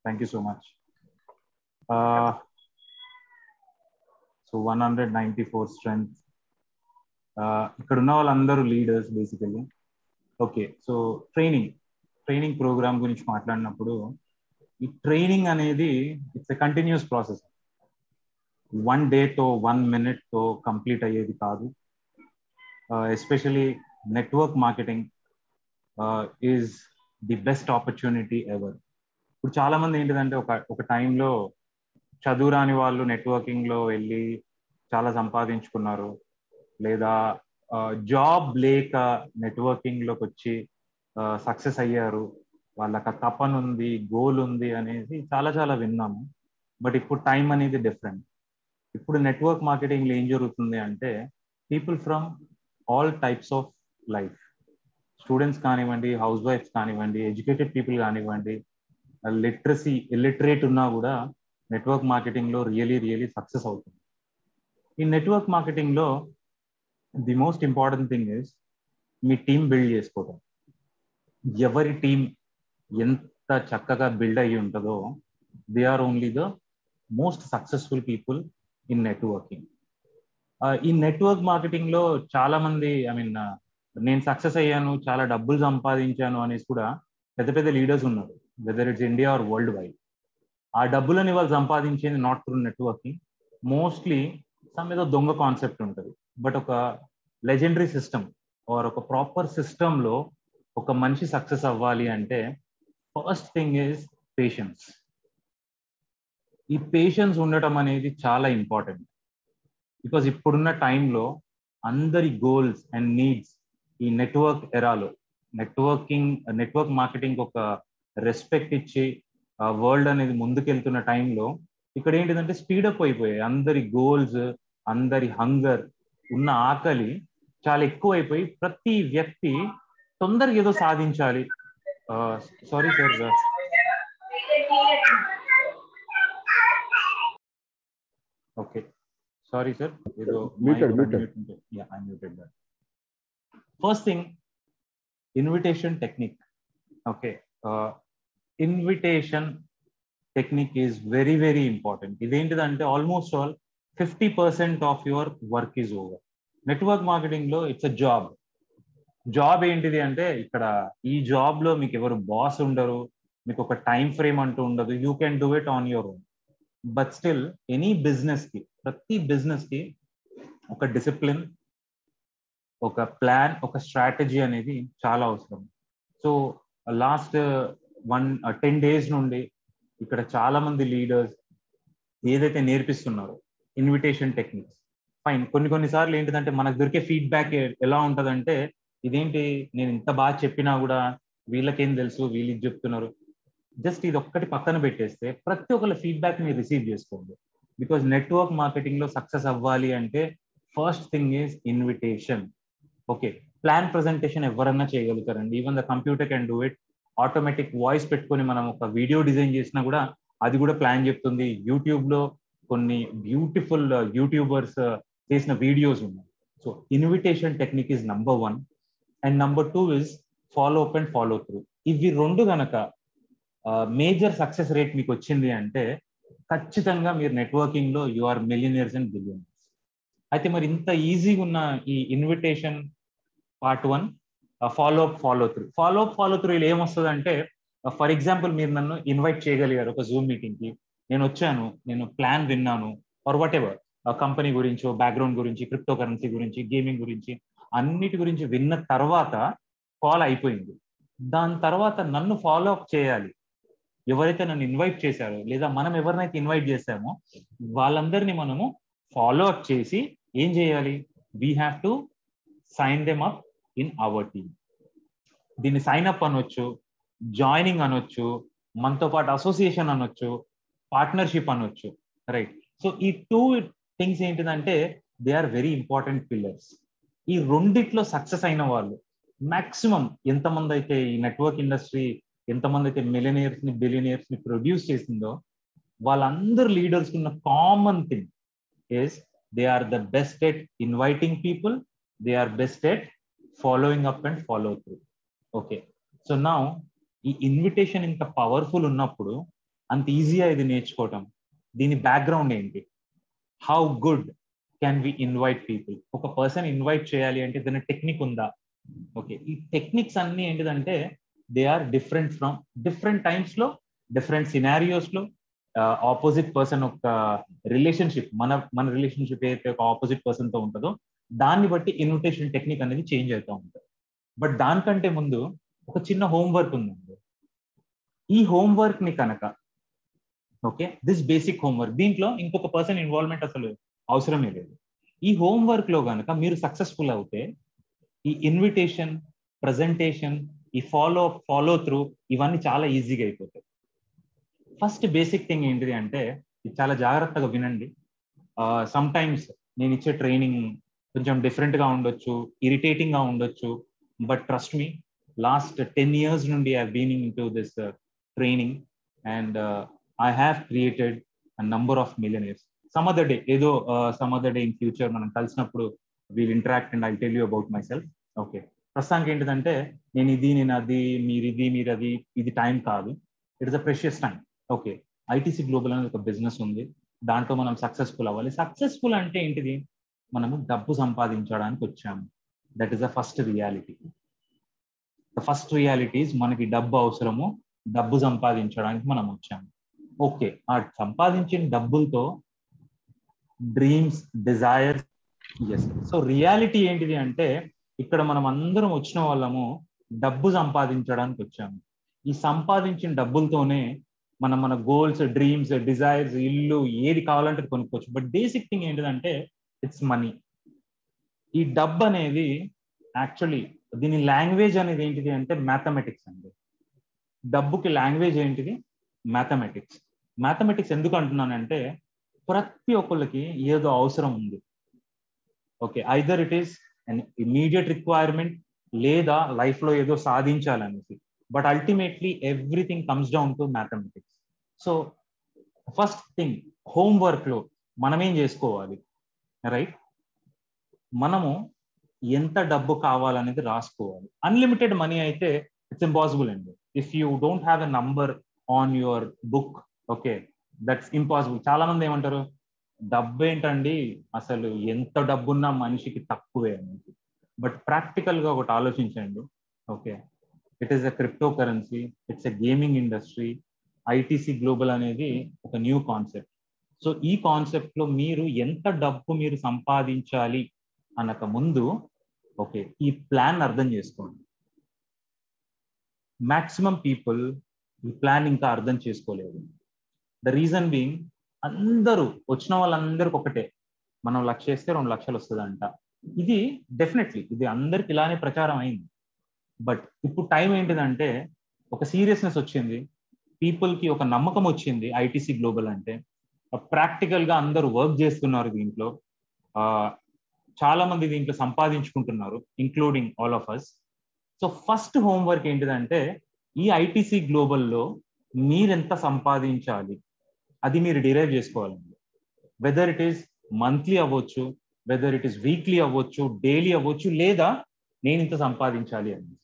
Thank you so much. Uh, so 194 strength. Uh, ఇక్కడ ఉన్న వాళ్ళందరూ leaders basically okay so training training programme గురించి మాట్లాడినప్పుడు ఈ ట్రైనింగ్ అనేది it's a continuous process one డేతో వన్ మినిట్తో కంప్లీట్ అయ్యేది కాదు especially network marketing is the best opportunity ever ఇప్పుడు చాలా మంది ఏంటిదంటే ఒక ఒక టైంలో చదువు రాని వాళ్ళు నెట్వర్కింగ్ లో వెళ్ళి చాలా సంపాదించుకున్నారు లేదా జాబ్ లేక నెట్వర్కింగ్ లోకి వచ్చి సక్సెస్ అయ్యారు వాళ్ళకి తపన ఉంది గోల్ ఉంది అనేది చాలా చాలా విన్నాము బట్ ఇప్పుడు టైం అనేది డిఫరెంట్ ఇప్పుడు నెట్వర్క్ మార్కెటింగ్ లో ఏం జరుగుతుంది అంటే people from all types of life students కానివ్వండి హౌస్ వైఫ్స్ కానివ్వండి ఎడ్యుకేటెడ్ పీపుల్ కానివ్వండి లిటరసీ ఇల్లిటరేట్ ఉన్నా కూడా నెట్వర్క్ మార్కెటింగ్ లో రియలీ రియలీ సక్సెస్ అవుతుంది ఈ నెట్వర్క్ మార్కెటింగ్ లో the most important thing is మీ టీం బిల్డ్ చేసుకోవడం ఎవరి టీం ఎంత చక్కగా బిల్డ్ అయ్యి ఉంటుందో they are only the most successful people in networking ఈ నెట్వర్క్ మార్కెటింగ్ లో చాలా మంది ఐ మీన్ నేను సక్సెస్ అయ్యాను చాలా డబ్బులు సంపాదించాను అనేసి కూడా పెద్ద పెద్ద లీడర్స్ ఉన్నారు whether it's India or worldwide ఆ డబ్బులని వాళ్ళు సంపాదించేది not through networking mostly some ఏదో దొంగ కాన్సెప్ట్ ఉంటుంది బట్ ఒక లెజెండరీ సిస్టమ్ ఆర్ ఒక ప్రాపర్ సిస్టమ్ లో ఒక మనిషి సక్సెస్ అవ్వాలి అంటే ఫస్ట్ థింగ్ ఈజ్ పేషెన్స్ ఈ పేషెన్స్ ఉండటం అనేది చాలా ఇంపార్టెంట్ బికాజ్ ఇప్పుడున్న టైంలో అందరి గోల్స్ అండ్ నీడ్స్ ఈ నెట్వర్క్ ఎరాలో నెట్వర్కింగ్ నెట్వర్క్ మార్కెటింగ్ ఒక రెస్పెక్ట్ ఇచ్చి వరల్డ్ అనేది ముందుకెళ్తున్న టైంలో ఇక్కడ ఏంటిదంటే స్పీడప్ అయిపోయాయి అందరి గోల్స్ అందరి హంగర్ ఉన్న ఆకలి చాలా ఎక్కువ అయిపోయి ప్రతి వ్యక్తి తొందరగా ఏదో సాధించాలి sorry sir okay sorry sir ఏదో first thing invitation technique okay invitation technique is very very important ఇదేంటిదంటే almost all fifty percent of your work is over network marketing లో ఇట్స్ అ జాబ్ జాబ్ ఏంటిది అంటే ఇక్కడ ఈ job లో మీకు ఎవరు బాస్ ఉండరు మీకు ఒక టైం ఫ్రేమ్ అంటూ ఉండదు you can do it on your own but still any business కి ప్రతి బిజినెస్ కి ఒక డిసిప్లిన్ ఒక ప్లాన్ ఒక స్ట్రాటజీ అనేది చాలా అవసరం so last one ten days నుండి ఇక్కడ చాలా మంది లీడర్స్ ఏదైతే నేర్పిస్తున్నారో ఇన్విటేషన్ టెక్నిక్స్ ఫైన్ కొన్ని కొన్నిసార్లు ఏంటిదంటే మనకు దొరికే ఫీడ్బ్యాక్ ఎలా ఉంటదంటే ఇదేంటి నేను ఇంత బాగా చెప్పినా కూడా వీళ్ళకేం తెలుసు వీళ్ళు ఇది చెప్తున్నారు జస్ట్ ఇది ఒక్కటి పక్కన పెట్టేస్తే ప్రతి ఒక్కళ్ళ ఫీడ్బ్యాక్ మీరు రిసీవ్ చేసుకోండి బికాజ్ నెట్వర్క్ మార్కెటింగ్ లో సక్సెస్ అవ్వాలి అంటే first thing is invitation okay plan presentation ఎవరన్నా చేయగలుగుతారండి even the computer can do it automatic voice పెట్టుకొని మనం ఒక వీడియో డిజైన్ చేసినా కూడా అది కూడా ప్లాన్ చెప్తుంది యూట్యూబ్ లో కొన్ని బ్యూటిఫుల్ యూట్యూబర్స్ చేసిన వీడియోస్ ఉన్నాయి so invitation technique is number one and number two is follow up and follow through ఇవి రెండు గనక మేజర్ సక్సెస్ రేట్ మీకు వచ్చింది అంటే ఖచ్చితంగా మీరు నెట్వర్కింగ్ లో you are millionaires and billionaires అయితే మరి ఇంత ఈజీగా ఉన్న ఈ invitation part one follow up follow through follow up follow through ఏమొస్తుంది అంటే ఫర్ ఎగ్జాంపుల్ మీరు నన్ను ఇన్వైట్ చేయగలిగారు ఒక జూమ్ మీటింగ్ కి నేను వచ్చాను నేను ప్లాన్ విన్నాను ఆర్ వాట్ ఎవర్ కంపెనీ గురించి బ్యాక్గ్రౌండ్ గురించి క్రిప్టో కరెన్సీ గురించి గేమింగ్ గురించి అన్నిటి గురించి విన్న తర్వాత కాల్ అయిపోయింది దాని తర్వాత నన్ను ఫాలో అప్ చేయాలి ఎవరైతే నన్ను ఇన్వైట్ చేశారో లేదా మనం ఎవరినైతే ఇన్వైట్ చేశామో వాళ్ళందరినీ మనము ఫాలో అప్ చేసి ఏం చేయాలి we have to sign them up in our team దీన్ని సైన్ అప్ అనొచ్చు జాయినింగ్ అనొచ్చు మనతో పాటు అసోసియేషన్ అనొచ్చు పార్ట్నర్షిప్ అనొచ్చు రైట్ సో ఈ టూ థింగ్స్ ఏంటిదంటే they are very important pillars ఈ రెండిట్లో సక్సెస్ అయిన వాళ్ళు మాక్సిమం ఎంతమంది అయితే ఈ నెట్వర్క్ ఇండస్ట్రీ ఎంతమంది అయితే మిలినియర్స్ ని బిలియనియర్స్ ని ప్రొడ్యూస్ చేసిందో వాళ్ళందరు లీడర్స్ ఉన్న common thing is they are the best at inviting people they are best at following up and follow through okay so నా ఈ ఇన్విటేషన్ ఇంత పవర్ఫుల్ ఉన్నప్పుడు అంత ఈజీగా ఇది నేర్చుకోవటం దీని బ్యాక్గ్రౌండ్ ఏంటి how good can we invite people ఒక పర్సన్ ఇన్వైట్ చేయాలి అంటే దాని టెక్నిక్ ఉందా ఓకే ఈ టెక్నిక్స్ అన్ని ఏంటిదంటే they are different from different times లో డిఫరెంట్ సినారియోస్ లో ఆపోజిట్ పర్సన్ ఒక రిలేషన్షిప్ మన మన రిలేషన్షిప్ ఏదైతే ఒక ఆపోజిట్ పర్సన్ తో ఉంటుందో దాన్ని బట్టి ఇన్విటేషన్ టెక్నిక్ అనేది చేంజ్ అవుతూ ఉంటుంది బట్ దానికంటే ముందు ఒక చిన్న హోంవర్క్ ఉందండి ఈ హోంవర్క్ ని కనుక ఓకే దిస్ బేసిక్ హోంవర్క్ దీంట్లో ఇంకొక పర్సన్ ఇన్వాల్వ్మెంట్ అసలు అవసరమే లేదు ఈ హోంవర్క్ లో కనుక మీరు సక్సెస్ఫుల్ అవుతే ఈ ఇన్విటేషన్ ప్రజెంటేషన్ ఈ ఫాలో ఫాలో త్రూ ఇవన్నీ చాలా ఈజీగా అయిపోతాయి ఫస్ట్ బేసిక్ థింగ్ ఏంటిది అంటే ఇది చాలా జాగ్రత్తగా వినండి సమ్ టైమ్స్ నేను ఇచ్చే ట్రైనింగ్ కొంచెం డిఫరెంట్ గా ఉండొచ్చు ఇరిటేటింగ్ గా ఉండొచ్చు but trust me last ten years నుండి I being into this training and I have created number of millionaires some other day ఏదో some other day in future మనం కలిసినప్పుడు we'll interact and I tell you about myself okay ప్రస్తుతానికి ఏంటిదంటే నేను ఇది నేను అది మీరు ఇది మీరు అది ఇది టైం కాదు it is a precious time okay ITC global అనేది ఒక బిజినెస్ ఉంది దాంట్లో మనం సక్సెస్ఫుల్ అవ్వాలి సక్సెస్ఫుల్ అంటే ఏంటిది మనము డబ్బు సంపాదించడానికి వచ్చాము that is the first reality the first realities మనకి డబ్బు అవసరము డబ్బు సంపాదించడానికి మనం వచ్చాము ఓకే ఆ సంపాదించిన డబ్బులతో dreams desires yes so reality ఏంటిది అంటే ఇక్కడ మనం అందరం వచ్చిన వాళ్ళము డబ్బు సంపాదించడానికి వచ్చాము ఈ సంపాదించిన డబ్బులతోనే మనం మన గోల్స్ డ్రీమ్స్ డిజైర్స్ ఇల్లు ఏది కావాలంటే కొనుక్కోవచ్చు బట్ బేసిక్ థింగ్ ఏంటిదంటే ఇట్స్ మనీ ఈ డబ్బు అనేది యాక్చువల్లీ దీని లాంగ్వేజ్ అనేది ఏంటిది అంటే మ్యాథమెటిక్స్ అండి డబ్బుకి లాంగ్వేజ్ ఏంటిది మ్యాథమెటిక్స్ మ్యాథమెటిక్స్ ఎందుకు అంటున్నానంటే ప్రతి ఒక్కళ్ళకి ఏదో అవసరం ఉంది okay either it is an immediate requirement లేదా లైఫ్ లో ఏదో సాధించాలనేసి but ultimately everything comes down to mathematics so first thing homework లో మనం ఏం చేసుకోవాలి రైట్ మనము ఎంత డబ్బు కావాలనేది రాసుకోవాలి అన్లిమిటెడ్ మనీ అయితే ఇట్స్ ఇంపాసిబుల్ అండి if you don't have a number on your book okay that's impossible చాలా మంది ఏమంటారు డబ్బు ఏంటండి అసలు ఎంత డబ్బున్నా మనిషికి తక్కువే అనేది బట్ ప్రాక్టికల్ గా ఒకటి ఆలోచించండి okay it is a crypto currency it's a gaming industry ITC global అనేది ఒక న్యూ కాన్సెప్ట్ సో ఈ కాన్సెప్ట్ లో మీరు ఎంత డబ్బు మీరు సంపాదించాలి అనక ముందు ఓకే ఈ ప్లాన్ అర్థం చేసుకోండి మాక్సిమం పీపుల్ ఈ ప్లాన్ ఇంకా అర్థం చేసుకోలేదు ద రీజన్ బీయింగ్ అందరూ వచ్చిన వాళ్ళందరికి ఒకటే మనం లక్ష వేస్తే రెండు లక్షలు వస్తుందంట ఇది డెఫినెట్లీ ఇది అందరికి ఇలానే ప్రచారం అయింది బట్ ఇప్పుడు టైం ఏంటిదంటే ఒక సీరియస్నెస్ వచ్చింది పీపుల్ కి ఒక నమ్మకం వచ్చింది ఐటీసీ గ్లోబల్ అంటే ప్రాక్టికల్ గా అందరూ వర్క్ చేస్తున్నారు దీంట్లో చాలా మంది దీంట్లో సంపాదించుకుంటున్నారు including all of us so first homework ఏంటిదంటే ఈ ఐటీసీ గ్లోబల్లో మీరెంత సంపాదించాలి అది మీరు డిరైవ్ చేసుకోవాలండి వెదర్ ఇట్ ఈస్ మంత్లీ అవ్వచ్చు వెదర్ ఇట్ ఈస్ వీక్లీ అవ్వచ్చు డైలీ అవ్వచ్చు లేదా నేను ఇంత సంపాదించాలి అని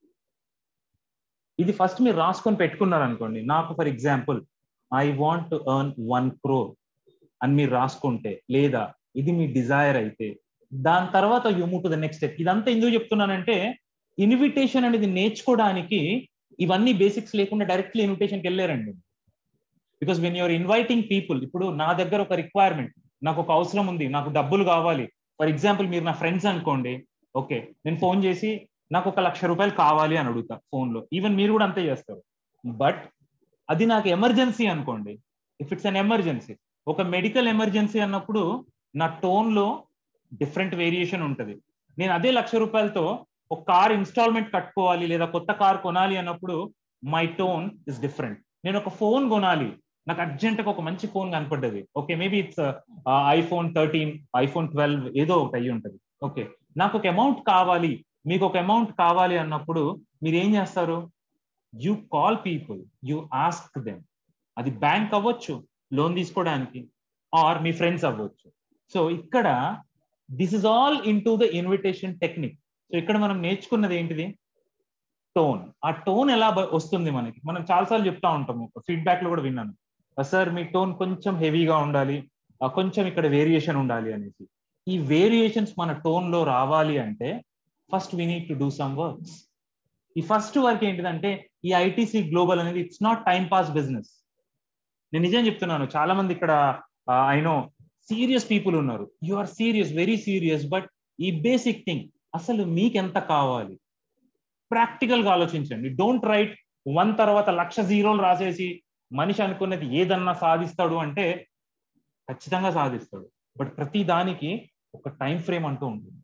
ఇది ఫస్ట్ మీరు రాసుకొని పెట్టుకున్నారు అనుకోండి నాకు for example I want to earn one crore అని మీరు రాసుకుంటే లేదా ఇది మీ డిజైర్ అయితే దాని తర్వాత you move to the next step ఇదంతా ఎందుకు చెప్తున్నానంటే ఇన్విటేషన్ అనేది నేర్చుకోవడానికి ఇవన్నీ బేసిక్స్ లేకుండా డైరెక్ట్లీ ఇన్విటేషన్కి వెళ్ళారండి because when you're inviting people ఇప్పుడు నా దగ్గర ఒక రిక్వైర్మెంట్ నాకు ఒక అవసరం ఉంది నాకు డబ్బులు కావాలి ఫర్ ఎగ్జాంపుల్ మీరు నా ఫ్రెండ్స్ అనుకోండి ఓకే నేను ఫోన్ చేసి నాకు ఒక లక్ష రూపాయలు కావాలి అని అడుగుతా ఫోన్లో ఈవెన్ మీరు కూడా అంతే చేస్తారు బట్ అది నాకు ఎమర్జెన్సీ అనుకోండి ఇఫ్ ఇట్స్ అన్ ఎమర్జెన్సీ ఒక మెడికల్ ఎమర్జెన్సీ అన్నప్పుడు నా టోన్ లో డిఫరెంట్ వేరియేషన్ ఉంటుంది నేను అదే లక్ష రూపాయలతో ఒక కార్ ఇన్స్టాల్మెంట్ కట్టుకోవాలి లేదా కొత్త కార్ కొనాలి అన్నప్పుడు మై టోన్ ఇస్ డిఫరెంట్ నేను ఒక ఫోన్ కొనాలి నాకు అర్జెంట్ గా ఒక మంచి ఫోన్ కనపడ్డది okay maybe it's iPhone thirteen iPhone twelve ఏదో ఒకటి అయ్యి ఉంటది ఓకే నాకు ఒక అమౌంట్ కావాలి మీకు ఒక అమౌంట్ కావాలి అన్నప్పుడు మీరు ఏం చేస్తారు you call people you ask them అది బ్యాంక్ అవ్వచ్చు లోన్ తీసుకోవడానికి ఆర్ మీ ఫ్రెండ్స్ అవ్వచ్చు సో ఇక్కడ this is all into the invitation technique so ఇక్కడ మనం నేర్చుకున్నది ఏంటిది టోన్ ఆ టోన్ ఎలా వస్తుంది మనకి మనం చాలాసార్లు చెప్తా ఉంటాము ఫీడ్బ్యాక్ లో కూడా విన్నాను సార్ మీ టోన్ కొంచెం హెవీగా ఉండాలి కొంచెం ఇక్కడ వేరియేషన్ ఉండాలి అనేసి ఈ వేరియేషన్స్ మన టోన్ లో రావాలి అంటే first we need to do some works ఈ ఫస్ట్ వర్క్ ఏంటిదంటే ఈ ఐటీసీ గ్లోబల్ అనేది it's not time pass business నేను నిజం చెప్తున్నాను చాలా మంది ఇక్కడ ఐ నో సీరియస్ పీపుల్ ఉన్నారు you are serious very serious but ఈ బేసిక్ థింగ్ అసలు మీకు ఎంత కావాలి ప్రాక్టికల్ గా ఆలోచించండి డోంట్ రైట్ వన్ తర్వాత లక్ష జీరోలు రాసేసి మనిషి అనుకున్నది ఏదన్నా సాధిస్తాడు అంటే ఖచ్చితంగా సాధిస్తాడు బట్ ప్రతి దానికి ఒక టైం ఫ్రేమ్ అంటూ ఉంటుంది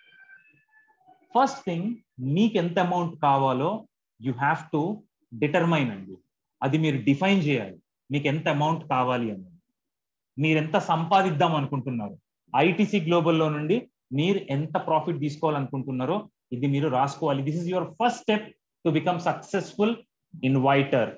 ఫస్ట్ థింగ్ మీకు ఎంత అమౌంట్ కావాలో యు హ్యావ్ టు డిటర్మైన్ అండి అది మీరు డిఫైన్ చేయాలి మీకు ఎంత అమౌంట్ కావాలి అని మీరు ఎంత సంపాదిద్దాం అనుకుంటున్నారు ఐటీసీ గ్లోబల్లో నుండి మీరు ఎంత ప్రాఫిట్ తీసుకోవాలనుకుంటున్నారో ఇది మీరు రాసుకోవాలి this is your first step to become successful inviter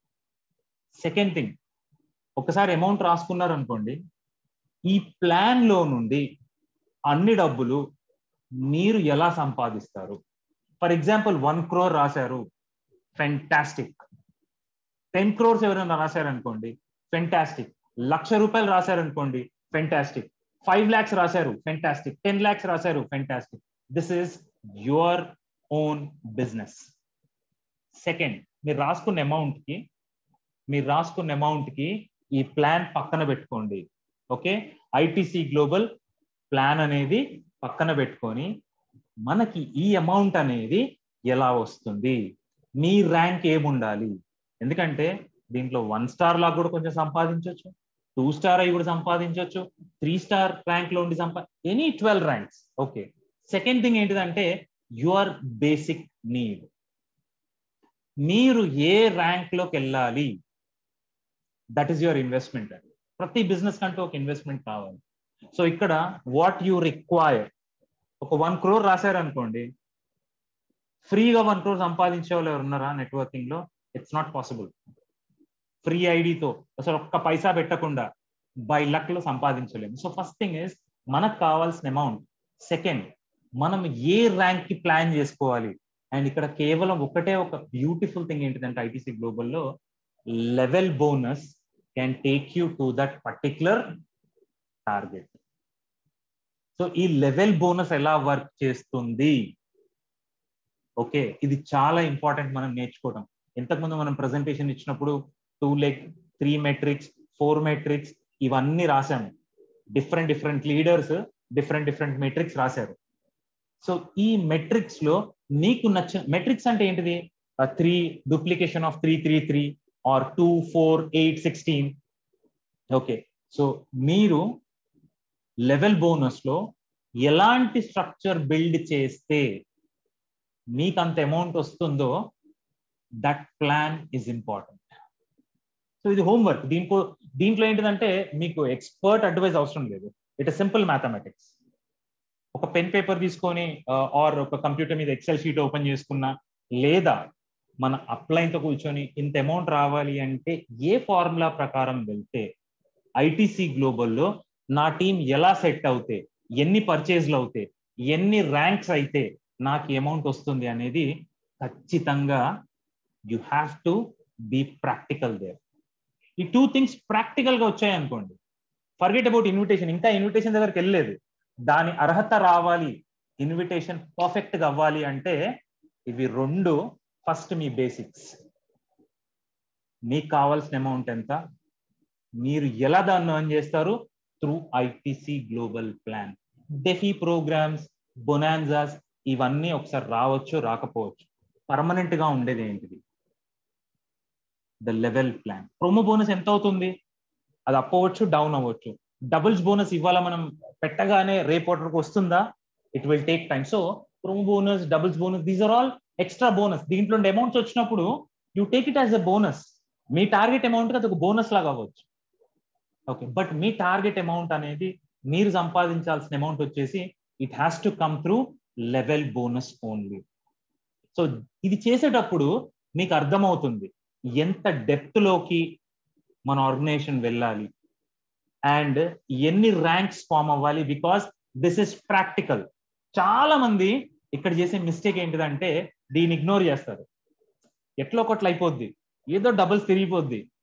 second thing ఒకసారి అమౌంట్ రాసుకున్నారు అనుకోండి ఈ ప్లాన్ లో నుండి అన్ని డబ్బులు మీరు ఎలా సంపాదిస్తారు ఫర్ ఎగ్జాంపుల్ వన్ క్రోర్ రాశారు ఫెంటాస్టిక్ టెన్ క్రోర్స్ ఎవరైనా రాశారనుకోండి ఫెంటాస్టిక్ లక్ష రూపాయలు రాశారనుకోండి ఫెంటాస్టిక్ ఫైవ్ ల్యాక్స్ రాశారు ఫెంటాస్టిక్ టెన్ ల్యాక్స్ రాశారు fantastic this is your own business second మీరు రాసుకున్న అమౌంట్ కి మీరు రాసుకున్న అమౌంట్ కి ఈ ప్లాన్ పక్కన పెట్టుకోండి ఓకే ఐటీసీ గ్లోబల్ ప్లాన్ అనేది పక్కన పెట్టుకొని మనకి ఈ అమౌంట్ అనేది ఎలా వస్తుంది మీ ర్యాంక్ ఏముండాలి ఎందుకంటే దీంట్లో వన్ స్టార్ లాగా కూడా కొంచెం సంపాదించవచ్చు టూ స్టార్ అయి కూడా సంపాదించవచ్చు త్రీ స్టార్ ర్యాంక్ లో ఉండి సంపా any twelve ranks okay second thing ఏంటిదంటే యువర్ బేసిక్ నీడ్ మీరు ఏ ర్యాంక్ లోకి వెళ్ళాలి దట్ ఈస్ యువర్ ఇన్వెస్ట్మెంట్ అండి ప్రతి బిజినెస్ కంటూ ఒక ఇన్వెస్ట్మెంట్ కావాలి సో ఇక్కడ వాట్ యు రిక్వైర్ ఒక వన్ క్రోర్ రాశారనుకోండి ఫ్రీగా వన్ క్రోర్ సంపాదించే వాళ్ళు ఎవరు ఉన్నారా నెట్వర్కింగ్ లో ఇట్స్ నాట్ పాసిబుల్ ఫ్రీ ఐడితో అసలు ఒక్క పైసా పెట్టకుండా బై లక్ లో సంపాదించలేము సో ఫస్ట్ థింగ్ ఇస్ మనకు కావాల్సిన అమౌంట్ సెకండ్ మనం ఏ ర్యాంక్ కి ప్లాన్ చేసుకోవాలి అండ్ ఇక్కడ కేవలం ఒకటే ఒక బ్యూటిఫుల్ థింగ్ ఏంటిదంటే ఐటీసీ గ్లోబల్లో level bonus can take you to that particular target so ఈ లెవెల్ బోనస్ ఎలా వర్క్ చేస్తుంది ఓకే ఇది చాలా ఇంపార్టెంట్ మనం నేర్చుకోవడం ఇంతకుముందు మనం ప్రజెంటేషన్ ఇచ్చినప్పుడు two leg three matrix four matrix ఇవన్నీ రాశాము different different leaders different different matrix రాశారు సో ఈ మెట్రిక్స్ లో నీకు నచ్చ మెట్రిక్స్ అంటే ఏంటిది three duplication of three three three or two four eight sixteen okay so మీరు లెవెల్ బోనస్ లో ఎలాంటి స్ట్రక్చర్ బిల్డ్ చేస్తే మీకు అంత అమౌంట్ వస్తుందో that plan is important so ఇది హోంవర్క్ దీంట్లో దీంట్లో ఏంటిదంటే మీకు ఎక్స్పర్ట్ అడ్వైజ్ అవసరం లేదు ఇట్ సింపుల్ మ్యాథమెటిక్స్ ఒక పెన్ పేపర్ తీసుకొని ఆర్ ఒక కంప్యూటర్ మీద ఎక్సెల్ షీట్ ఓపెన్ చేసుకున్నా లేదా మన అప్లైన్తో కూర్చొని ఇంత అమౌంట్ రావాలి అంటే ఏ ఫార్ములా ప్రకారం వెళ్తే ఐటీసీ గ్లోబల్లో నా టీం ఎలా సెట్ అవుతే ఎన్ని పర్చేజ్లు అవుతే ఎన్ని ర్యాంక్స్ అయితే నాకు అమౌంట్ వస్తుంది అనేది ఖచ్చితంగా you have to be practical there ఈ టూ థింగ్స్ ప్రాక్టికల్ గా వచ్చాయి అనుకోండి ఫర్గెట్ అబౌట్ ఇన్విటేషన్ ఇంకా ఇన్విటేషన్ దగ్గరికి వెళ్ళలేదు దాని అర్హత రావాలి ఇన్విటేషన్ పర్ఫెక్ట్ గా అవ్వాలి అంటే ఇవి రెండు ఫస్ట్ మీ బేసిక్స్ మీకు కావాల్సిన అమౌంట్ ఎంత మీరు ఎలా దాన్ని ఎర్న్ చేస్తారు through ITC global plan DeFi programs bonanzas ఇవన్నీ ఒకసారి రావచ్చు రాకపోవచ్చు పర్మనెంట్ గా ఉండేది ఏంటిది the level plan promo bonus ఎంత అవుతుంది అది అప్ అవ్వచ్చు డౌన్ అవ్వచ్చు డబుల్స్ బోనస్ ఇవాళ మనం పెట్టగానే రేపటికి వస్తుందా it will take time so promo bonus doubles bonus these are all extra bonus దీంట్లో అమౌంట్స్ వచ్చినప్పుడు you take it as a bonus మీ టార్గెట్ అమౌంట్ అది ఒక బోనస్ లాగా అవ్వచ్చు ఓకే బట్ మీ టార్గెట్ అమౌంట్ అనేది మీరు సంపాదించాల్సిన అమౌంట్ వచ్చేసి it has to come through level bonus only so ఇది చేసేటప్పుడు మీకు అర్థమవుతుంది ఎంత డెప్త్ లోకి మన ఆర్గనైజేషన్ వెళ్ళాలి అండ్ ఎన్ని ర్యాంక్స్ ఫామ్ అవ్వాలి బికాస్ దిస్ ఇస్ ప్రాక్టికల్ చాలా మంది ఇక్కడ చేసే మిస్టేక్ ఏంటిదంటే దీన్ని ఇగ్నోర్ చేస్తారు ఎట్లా ఒకట్లు అయిపోద్ది ఏదో డబుల్స్ తిరిగిపోద్ది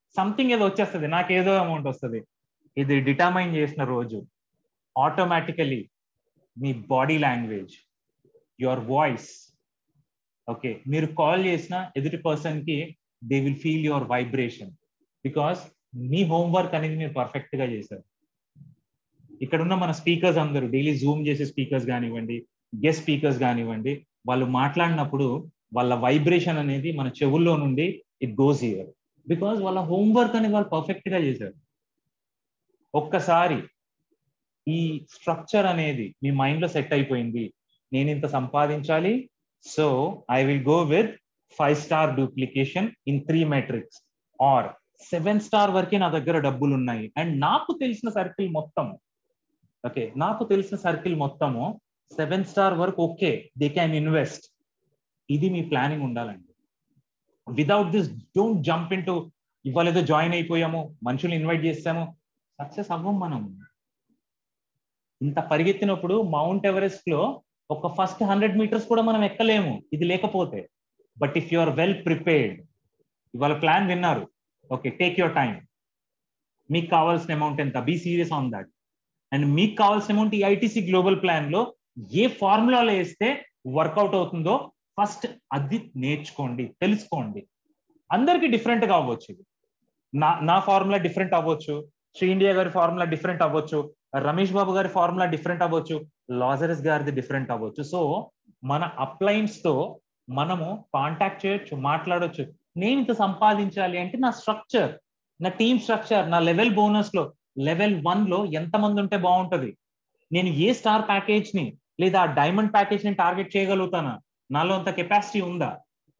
సంథింగ్ ఏదో వచ్చేస్తుంది నాకు ఏదో అమౌంట్ వస్తుంది ఇది డిటర్మైన్ చేసిన రోజు ఆటోమేటికలీ మీ body language your voice okay మీరు కాల్ చేసిన ఎదుటి పర్సన్ కి they will feel your vibration because మీ హోంవర్క్ అనేది మీరు పర్ఫెక్ట్ గా చేశారు ఇక్కడ ఉన్న మన స్పీకర్స్ అందరూ డైలీ జూమ్ చేసే స్పీకర్స్ కానివ్వండి గెస్ట్ స్పీకర్స్ కానివ్వండి వాళ్ళు మాట్లాడినప్పుడు వాళ్ళ వైబ్రేషన్ అనేది మన చెవుల్లో నుండి ఇట్ గోస్ ఇయర్ బికాస్ వాళ్ళ హోంవర్క్ అనేది వాళ్ళు పర్ఫెక్ట్ గా చేశారు ఒక్కసారి ఈ స్ట్రక్చర్ అనేది మీ మైండ్ లో సెట్ అయిపోయింది నేను ఇంత సంపాదించాలి so I will go with five star duplication in three matrix or seven star వరకే నా దగ్గర డబ్బులు ఉన్నాయి అండ్ నాకు తెలిసిన సర్కిల్ మొత్తం ఓకే నాకు తెలిసిన సర్కిల్ మొత్తము సెవెన్ స్టార్ వరకు ఓకే దే క్యాన్ ఇన్వెస్ట్ ఇది మీ ప్లానింగ్ ఉండాలండి without this don't jump into ఇవాళ ఏదో జాయిన్ అయిపోయాము మనుషులు ఇన్వైట్ చేస్తాము సక్సెస్ అవ్వం మనం ఇంత పరిగెత్తినప్పుడు మౌంట్ ఎవరెస్ట్ లో ఒక ఫస్ట్ హండ్రెడ్ మీటర్స్ కూడా మనం ఎక్కలేము ఇది లేకపోతే but if you are well prepared ఇవాళ ప్లాన్ విన్నారు ఓకే టేక్ యువర్ టైం మీకు కావాల్సిన అమౌంట్ ఎంత be serious on that and మీకు కావాల్సిన అమౌంట్ ఈ ఐటీసీ గ్లోబల్ ప్లాన్ లో ఏ ఫార్ములాలో వేస్తే వర్కౌట్ అవుతుందో ఫస్ట్ అది నేర్చుకోండి తెలుసుకోండి అందరికి డిఫరెంట్ గా అవ్వచ్చు ఇది నా నా ఫార్ములా డిఫరెంట్ అవ్వచ్చు శ్రీ ఇండియా గారి ఫార్ములా డిఫరెంట్ అవ్వచ్చు రమేష్ బాబు గారి ఫార్ములా డిఫరెంట్ అవ్వచ్చు లాజరస్ గారిది డిఫరెంట్ అవ్వచ్చు సో మన అప్లైన్స్ తో మనము కాంటాక్ట్ చేయొచ్చు మాట్లాడొచ్చు నేను ఇంత సంపాదించాలి అంటే నా స్ట్రక్చర్ నా టీమ్ స్ట్రక్చర్ నా లెవెల్ బోనస్ లో లెవెల్ వన్ లో ఎంత మంది ఉంటే బాగుంటది నేను ఏ స్టార్ ప్యాకేజ్ ని లేదా డైమండ్ ప్యాకేజ్ ని టార్గెట్ చేయగలుగుతానా నాలో అంత కెపాసిటీ ఉందా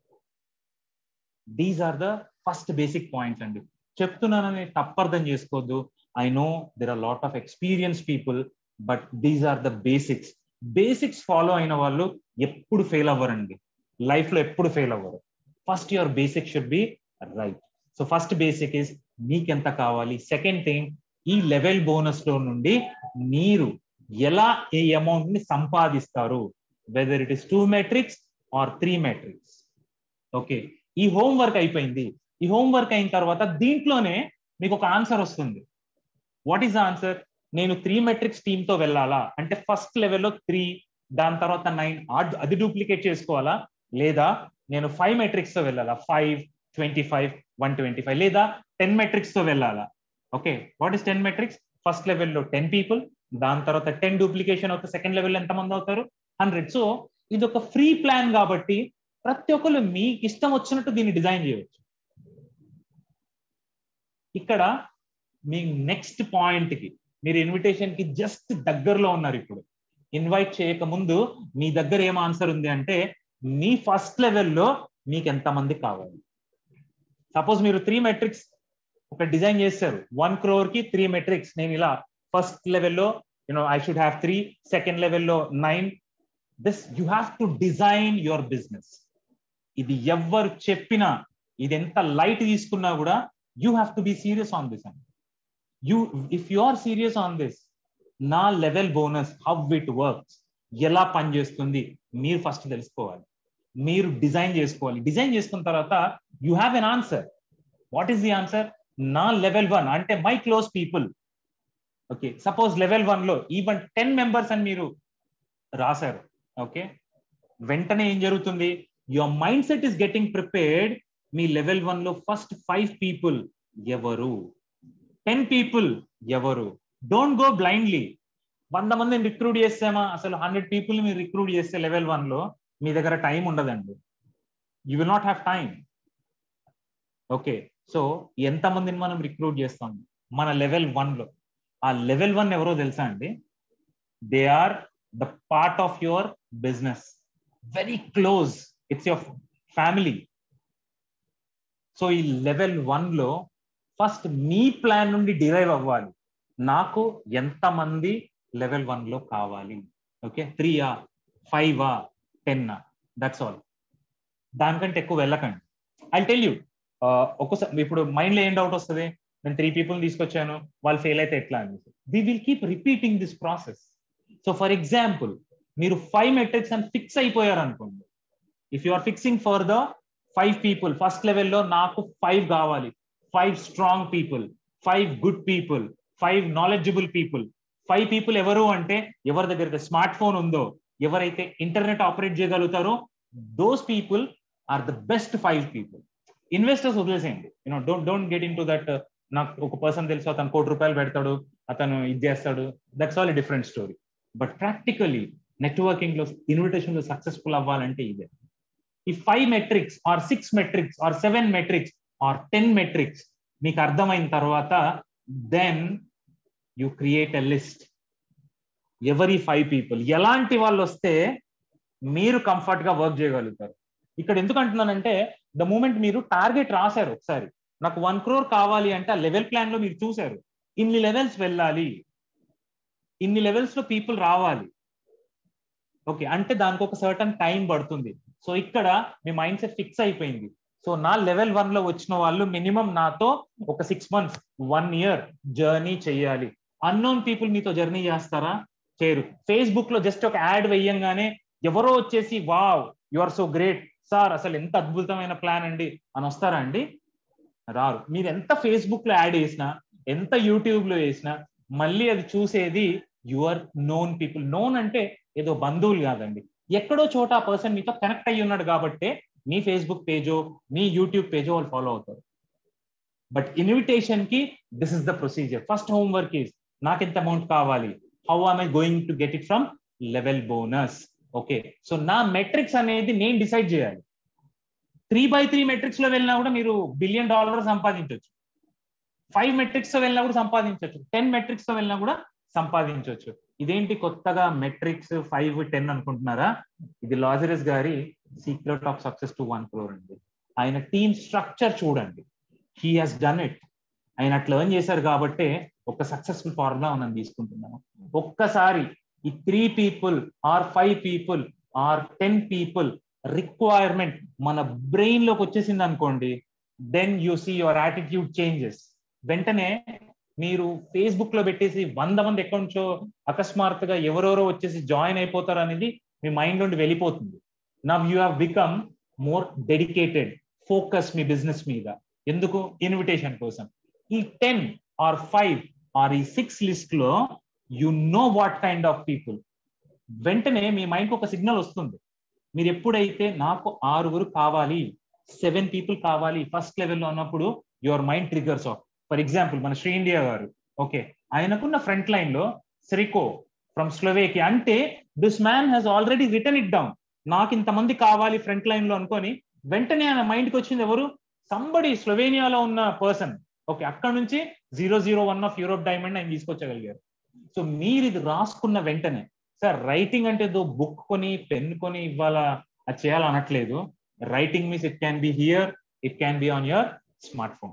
these are the first basic points అండి చెప్తున్నానని తప్పర్థం చేసుకోవద్దు I know there are lot of experience people but these are the basics basics follow అయిన వాళ్ళు ఎప్పుడు ఫెయిల్ అవ్వరండి లైఫ్ లో ఎప్పుడు ఫెయిల్ అవ్వరు first your basic should be right so first basic is మీకెంత కావాలి సెకండ్ థింగ్ ఈ లెవెల్ బోనస్ లో నుండి మీరు ఎలా ఈ అమౌంట్ ని సంపాదిస్తారు whether it is two matrix or three matrix okay ఈ హోంవర్క్ అయిపోయింది ఈ హోంవర్క్ అయిన తర్వాత దీంట్లోనే మీకు ఒక ఆన్సర్ వస్తుంది వాట్ ఈస్ ఆన్సర్ నేను త్రీ మెట్రిక్స్ టీమ్ తో వెళ్ళాలా అంటే ఫస్ట్ లెవెల్లో త్రీ దాని తర్వాత నైన్ అది డూప్లికేట్ చేసుకోవాలా లేదా నేను ఫైవ్ మెట్రిక్స్ తో వెళ్ళాలా five twenty five one twenty five లేదా టెన్ మెట్రిక్స్ తో వెళ్ళాలా okay what is ten matrix first లెవెల్లో టెన్ పీపుల్ దాని తర్వాత టెన్ డూప్లికేషన్ అవుతుంది సెకండ్ లెవెల్ ఎంత మంది అవుతారు హండ్రెడ్ సో ఇది ఒక ఫ్రీ ప్లాన్ కాబట్టి ప్రతి ఒక్కరు మీకు ఇష్టం వచ్చినట్టు దీన్ని డిజైన్ చేయవచ్చు ఇక్కడ మీ నెక్స్ట్ పాయింట్ కి మీరు ఇన్విటేషన్ కి జస్ట్ దగ్గరలో ఉన్నారు ఇప్పుడు ఇన్వైట్ చేయక ముందు మీ దగ్గర ఏం ఆన్సర్ ఉంది అంటే మీ ఫస్ట్ లెవెల్లో మీకు ఎంతమంది కావాలి సపోజ్ మీరు త్రీ మెట్రిక్స్ ఒక డిజైన్ చేశారు వన్ క్రోర్ కి త్రీ మెట్రిక్స్ నేను ఇలా ఫస్ట్ లెవెల్లో you know I should have three second లెవెల్లో nine this you have to design your business ఇది ఎవ్వరు చెప్పినా ఇది ఎంత లైట్ తీసుకున్నా కూడా you have to be serious on this and you if you are serious on this నా level bonus how it works ఎలా పనిచేస్తుంది మీరు ఫస్ట్ తెలుసుకోవాలి మీరు డిజైన్ చేసుకోవాలి డిజైన్ చేసుకున్న తర్వాత you have an answer what is the answer నా లెవెల్ వన్ అంటే my close people okay suppose level one లో ఈవెన్ టెన్ మెంబర్స్ అని మీరు రాశారు ఓకే వెంటనే ఏం జరుగుతుంది your mindset is getting prepared మీ లెవెల్ వన్ లో ఫస్ట్ ఫైవ్ పీపుల్ ఎవరు టెన్ పీపుల్ ఎవరు డోంట్ గో బ్లైండ్లీ వంద మందిని రిక్రూట్ చేస్తామా అసలు హండ్రెడ్ పీపుల్ మీరు రిక్రూట్ చేస్తే లెవెల్ వన్ లో మీ దగ్గర టైం ఉండదండి you will not have time okay so ఎంత మందిని మనం రిక్రూట్ చేస్తాం మన లెవెల్ వన్ లో ఆ లెవెల్ వన్ ఎవరో తెలుసా అండి they are the part of your business very close it's your family so ఈ లెవెల్ వన్ లో ఫస్ట్ మీ ప్లాన్ నుండి డిరైవ్ అవ్వాలి నాకు ఎంతమంది లెవెల్ వన్ లో కావాలి ఓకే త్రీయా ఫైవ్ ఆ టెన్ దట్స్ ఆల్ దానికంటే ఎక్కువ వెళ్ళకండి ఐ టెల్ యూ ఒక్కసారి ఇప్పుడు మైండ్ లో ఏం డౌట్ వస్తుంది నేను త్రీ పీపుల్ తీసుకొచ్చాను వాళ్ళు ఫెయిల్ అయితే ఎట్లా అని we will keep repeating this process so for example మీరు ఫైవ్ మెట్రిక్స్ అని ఫిక్స్ అయిపోయారు అనుకోండి if you are fixing for the five people first లెవెల్లో నాకు ఫైవ్ కావాలి five strong people five good people five knowledgeable people five people ఎవరు అంటే ఎవరి దగ్గర స్మార్ట్ ఫోన్ ఉందో ఎవరైతే ఇంటర్నెట్ ఆపరేట్ చేయగలుగుతారో those people are the best five people investors వదిలేసేయండి you know don't don't get in to that నాకు ఒక పర్సన్ తెలుసు అతను కోటి రూపాయలు పెడతాడు అతను ఇది చేస్తాడు that's all different story but practically networking లో ఇన్విటేషన్ లో సక్సెస్ఫుల్ అవ్వాలంటే ఇదే ఈ five metrics or six metrics or seven metrics or ten metrics మీకు అర్థమైన తర్వాత then you create a list ఎవరి ఫైవ్ పీపుల్ ఎలాంటి వాళ్ళు వస్తే మీరు కంఫర్ట్ గా వర్క్ చేయగలుగుతారు ఇక్కడ ఎందుకు అంటున్నానంటే ద మూమెంట్ మీరు టార్గెట్ రాశారు ఒకసారి నాకు వన్ క్రోర్ కావాలి అంటే ఆ లెవెల్ ప్లాన్ లో మీరు చూశారు ఇన్ని లెవెల్స్ వెళ్ళాలి ఇన్ని లెవెల్స్ లో పీపుల్ రావాలి ఓకే అంటే దానికి ఒక సర్టన్ టైం పడుతుంది సో ఇక్కడ మీ మైండ్ సెట్ ఫిక్స్ అయిపోయింది సో నా లెవెల్ వన్ లో వచ్చిన వాళ్ళు మినిమం నాతో ఒక six months one year journey చేయాలి అన్నోన్ పీపుల్ మీతో జర్నీ చేస్తారా చేయరు ఫేస్బుక్ లో జస్ట్ ఒక యాడ్ వెయ్యంగానే ఎవరో వచ్చేసి wow you are so great sir అసలు ఎంత అద్భుతమైన ప్లాన్ అండి అని వస్తారా అండి రారు మీరు ఎంత ఫేస్బుక్ లో యాడ్ చేసినా ఎంత యూట్యూబ్ లో చేసినా మళ్ళీ అది చూసేది యువర్ నోన్ పీపుల్ నోన్ అంటే ఏదో బంధువులు కాదండి ఎక్కడో చోట ఆ పర్సన్ మీతో కనెక్ట్ అయ్యి ఉన్నాడు కాబట్టి మీ ఫేస్బుక్ పేజో మీ యూట్యూబ్ పేజో వాళ్ళు ఫాలో అవుతారు బట్ ఇన్విటేషన్ కి this is the procedure first homework is నాకు ఎంత అమౌంట్ కావాలి how am I going to get it from level bonus okay so నా మెట్రిక్స్ అనేది నేను డిసైడ్ చేయాలి త్రీ బై త్రీ మెట్రిక్స్ లో వెళ్ళినా కూడా మీరు బిలియన్ డాలర్ సంపాదించవచ్చు ఫైవ్ మెట్రిక్స్ తో వెళ్ళినా కూడా సంపాదించవచ్చు టెన్ మెట్రిక్స్ తో వెళ్ళినా కూడా సంపాదించవచ్చు ఇదేంటి కొత్తగా మెట్రిక్స్ ఫైవ్ టెన్ అనుకుంటున్నారా ఇది లాజరస్ గారి secret of success to one crore అండి ఆయన టీమ్ స్ట్రక్చర్ చూడండి హీ హాస్ డన్ ఇట్ ఆయన అట్లా ఎర్న్ చేశారు కాబట్టి ఒక సక్సెస్ఫుల్ ఫార్ములా మనం తీసుకుంటున్నాము ఒక్కసారి ఈ three people or five people or ten people requirement మన బ్రెయిన్ లోకి వచ్చేసింది అనుకోండి then you see your attitude changes వెంటనే మీరు ఫేస్బుక్ లో పెట్టేసి వంద మంది ఎక్కడి నుంచో అకస్మాత్తుగా ఎవరెవరో వచ్చేసి జాయిన్ అయిపోతారు అనేది మీ మైండ్ నుండి వెళ్ళిపోతుంది now you have become more dedicated focus మీ బిజినెస్ మీద ఎందుకు ఇన్విటేషన్ కోసం ఈ టెన్ ఆర్ ఫైవ్ ఆర్ ఈ సిక్స్ లిస్ట్ లో you know what kind of people వెంటనే మీ మైండ్కి ఒక సిగ్నల్ వస్తుంది మీరు ఎప్పుడైతే నాకు ఆరుగురు కావాలి సెవెన్ పీపుల్ కావాలి ఫస్ట్ లెవెల్లో ఉన్నప్పుడు your mind triggers off for example మన శ్రీ ఇండియా గారు ఓకే ఆయనకున్న ఫ్రంట్ లైన్ లో శ్రీకో ఫ్రమ్ స్లోవేకి అంటే this man has already return it down నాకు ఇంతమంది కావాలి ఫ్రంట్ లైన్ లో అనుకొని వెంటనే ఆయన మైండ్కి వచ్చింది ఎవరు సంబడి స్లోవేనియాలో ఉన్న పర్సన్ ఓకే అక్కడ నుంచి zero zero one of Europe diamond ఆయన తీసుకొచ్చగలిగారు సో మీరు ఇది రాసుకున్న వెంటనే సార్ రైటింగ్ అంటే ఏదో బుక్ కొని పెన్ కొని ఇవ్వాల అది చేయాలనట్లేదు writing means it can be here it can be on your smart phone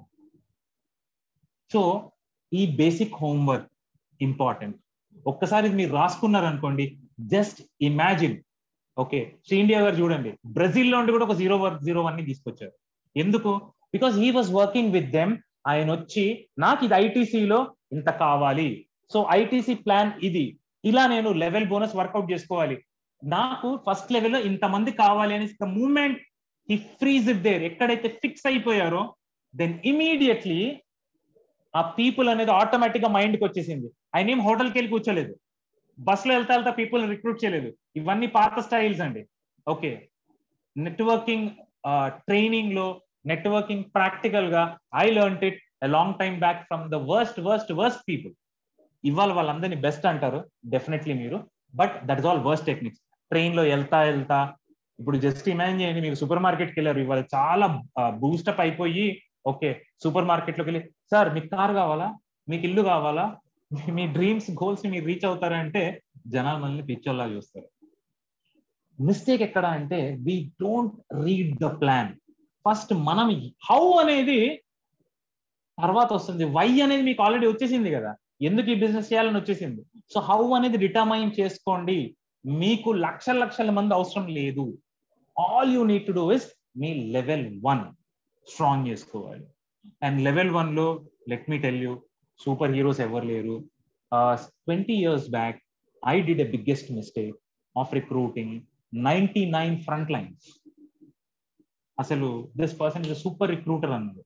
so ఈ బేసిక్ హోంవర్క్ ఇంపార్టెంట్ ఒక్కసారి మీరు రాసుకున్నారు అనుకోండి just imagine okay Shri India గారు చూడండి బ్రెజిల్ లో కూడా ఒక జీరో వర్క్ జీరో వన్ ని తీసుకొచ్చారు ఎందుకు because he was working with them ఆయన వచ్చి నాకు ఇది ఐటీసీలో ఇంత కావాలి సో ఐటీసీ ప్లాన్ ఇది ఇలా నేను లెవెల్ బోనస్ వర్కౌట్ చేసుకోవాలి నాకు ఫస్ట్ లెవెల్లో ఇంతమంది కావాలి అనేసి the moment he freeze it there ఎక్కడైతే ఫిక్స్ అయిపోయారో దెన్ ఇమీడియట్లీ ఆ పీపుల్ అనేది ఆటోమేటిక్ గా మైండ్కి వచ్చేసింది ఆయన ఏం హోటల్కి వెళ్ళి కూర్చోలేదు బస్సులో వెళ్తా వెళ్తా పీపుల్ రిక్రూట్ చేయలేదు ఇవన్నీ పాత స్టైల్స్ అండి ఓకే నెట్వర్కింగ్ ట్రైనింగ్ లో నెట్వర్కింగ్ ప్రాక్టికల్ గా I learn it long time back from the worst worst worst people ఇవాళ వాళ్ళందరినీ బెస్ట్ అంటారు డెఫినెట్లీ మీరు but that is all worst techniques train లో వెళ్తా వెళ్తా ఇప్పుడు జస్ట్ ఇమాజిన్ చేయండి మీరు సూపర్ మార్కెట్కి వెళ్ళారు ఇవాళ చాలా బూస్టప్ అయిపోయి ఓకే సూపర్ మార్కెట్ లోకి వెళ్ళి సార్ మీకు కార్ కావాలా మీకు ఇల్లు కావాలా మీ డ్రీమ్స్ గోల్స్ ని మీరు రీచ్ అవుతారంటే జనాలు మనల్ని పిచ్చోల్లా చూస్తారు మిస్టేక్ ఎక్కడ అంటే we don't read the plan first మనం హౌ అనేది తర్వాత వస్తుంది వై అనేది మీకు ఆల్రెడీ వచ్చేసింది కదా ఎందుకు ఈ బిజినెస్ చేయాలని వచ్చేసింది సో హౌ అనేది డిటర్మైన్ చేసుకోండి మీకు లక్షల లక్షల మంది అవసరం లేదు all you need to do is మీ లెవెల్ వన్ స్ట్రాంగ్ చేసుకోవాలి అండ్ లెవెల్ వన్ లో let me tell you super heroes ఎవరు లేరు twenty years back I did a biggest mistake of recruiting ninety nine front lines అసలు this person is super recruiter అన్నారు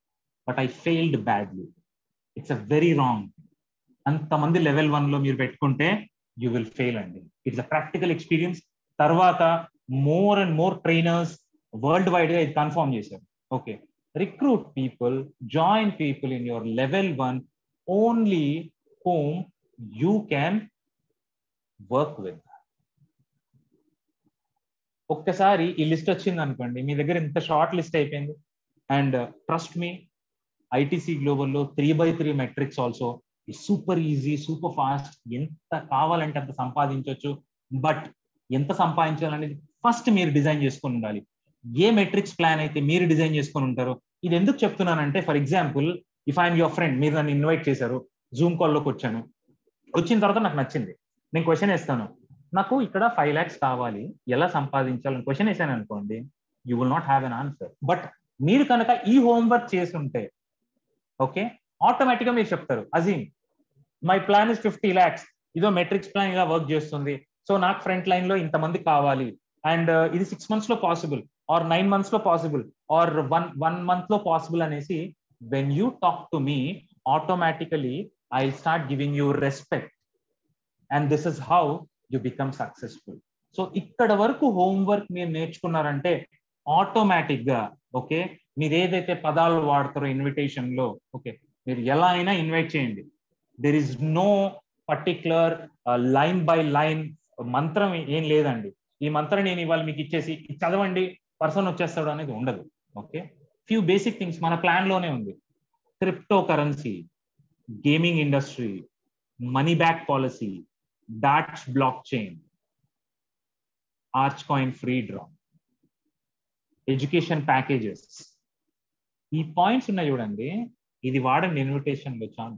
but I failed badly it's a very wrong అంతమంది level one లో మీరు పెట్టుకుంటే you will fail అండి it's a practical experience తర్వాత more and more trainers world wide గా ఇది కన్ఫర్మ్ చేశారు okay recruit people join people in your level one only home you can work with ఒక్కసారి ఈ లిస్ట్ వచ్చింది అనుకోండి మీ దగ్గర ఇంత షార్ట్ లిస్ట్ అయిపోయింది అండ్ ట్రస్ట్ మీ ఐటీసీ గ్లోబల్లో three by three metrics also super easy super fast ఎంత కావాలంటే అంత సంపాదించవచ్చు బట్ ఎంత సంపాదించాలనేది ఫస్ట్ మీరు డిజైన్ చేసుకొని ఉండాలి ఏ మెట్రిక్స్ ప్లాన్ అయితే మీరు డిజైన్ చేసుకొని ఉంటారో ఇది ఎందుకు చెప్తున్నానంటే for example if I'm your friend మీరు నన్ను ఇన్వైట్ చేశారు జూమ్ కాల్లోకి వచ్చాను వచ్చిన తర్వాత నాకు నచ్చింది నేను క్వశ్చన్ వేస్తాను నాకు ఇక్కడ ఫైవ్ ల్యాక్స్ కావాలి ఎలా సంపాదించాలని క్వశ్చన్ వేసాను అనుకోండి you will not have an answer but మీరు కనుక ఈ హోంవర్క్ చేసి ఉంటే ఓకే ఆటోమేటిక్ గా మీరు చెప్తారు Azeem my plan is fifty lakhs ఇదో మెట్రిక్స్ ప్లాన్ ఇలా వర్క్ చేస్తుంది సో నాకు ఫ్రంట్ లైన్ లో ఇంతమంది కావాలి అండ్ ఇది సిక్స్ మంత్స్ లో పాసిబుల్ ఆర్ నైన్ మంత్స్ లో possible or one one month లో పాసిబుల్ అనేసి when you talk to me automatically I start giving you respect and this is how you become successful so ఇక్కడ వరకు homework మీరు నేర్చుకున్నారంటే automatic గా okay మీరు ఏదైతే పదాలు వాడతారో ఇన్విటేషన్ లో ఓకే మీరు ఎలా అయినా ఇన్వైట్ చేయండి there is no particular line by line మంత్రం ఏం లేదండి ఈ మంత్రం నేను ఇవాళ మీకు ఇచ్చేసి చదవండి పర్సన్ వచ్చేస్తాడు అనేది ఉండదు ఓకే ఫ్యూ బేసిక్ థింగ్స్ మన ప్లాన్ లోనే ఉంది crypto currency gaming industry money back policy dots block chain arch coin free draw education packages ఈ పాయింట్స్ ఉన్నాయి చూడండి ఇది వాడండి ఇన్విటేషన్ లో చాలు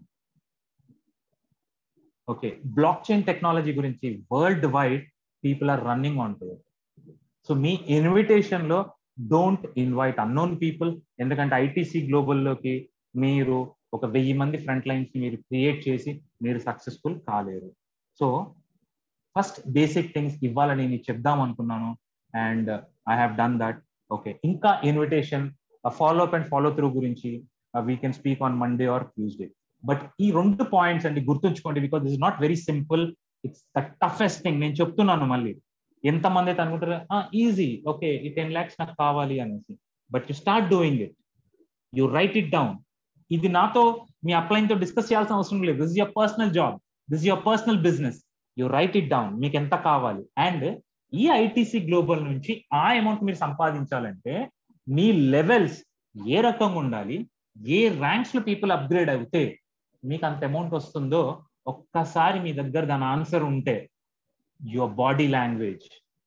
ఓకే బ్లాక్ చైన్ టెక్నాలజీ గురించి world wide people are running on to so మీ ఇన్విటేషన్ లో డోంట్ ఇన్వైట్ అన్నోన్ పీపుల్ ఎందుకంటే ఐటీసీ గ్లోబల్లోకి మీరు ఒక వెయ్యి మంది ఫ్రంట్ లైన్స్ మీరు క్రియేట్ చేసి మీరు సక్సెస్ఫుల్ కాలేరు సో ఫస్ట్ బేసిక్ థింగ్స్ ఇవ్వాలని నేను చెప్దాం అనుకున్నాను and I have done that okay ఇంకా invitation follow up and follow through గురించి we can speak on Monday or Tuesday but ఈ రెండు పాయింట్స్ అండి గుర్తుంచుకోండి because this not very simple it's the toughest thing నేను చెప్తున్నాను మళ్ళీ ఎంతమంది అయితే అనుకుంటారు ఈజీ ఓకే ఈ టెన్ ల్యాక్స్ నాకు కావాలి అనేసి but you start doing it you write it down ఇది నాతో మీ అప్లైన్ తో డిస్కస్ చేయాల్సిన అవసరం లేదు this your personal job this your personal business you write it down మీకు ఎంత కావాలి అండ్ ఈ ఐటీసీ గ్లోబల్ నుంచి ఆ అమౌంట్ మీరు సంపాదించాలంటే మీ లెవెల్స్ ఏ రకంగా ఉండాలి ఏ ర్యాంక్స్ లో పీపుల్ అప్గ్రేడ్ అవుతే మీకు అంత అమౌంట్ వస్తుందో ఒక్కసారి మీ దగ్గర దాని ఆన్సర్ ఉంటే your body language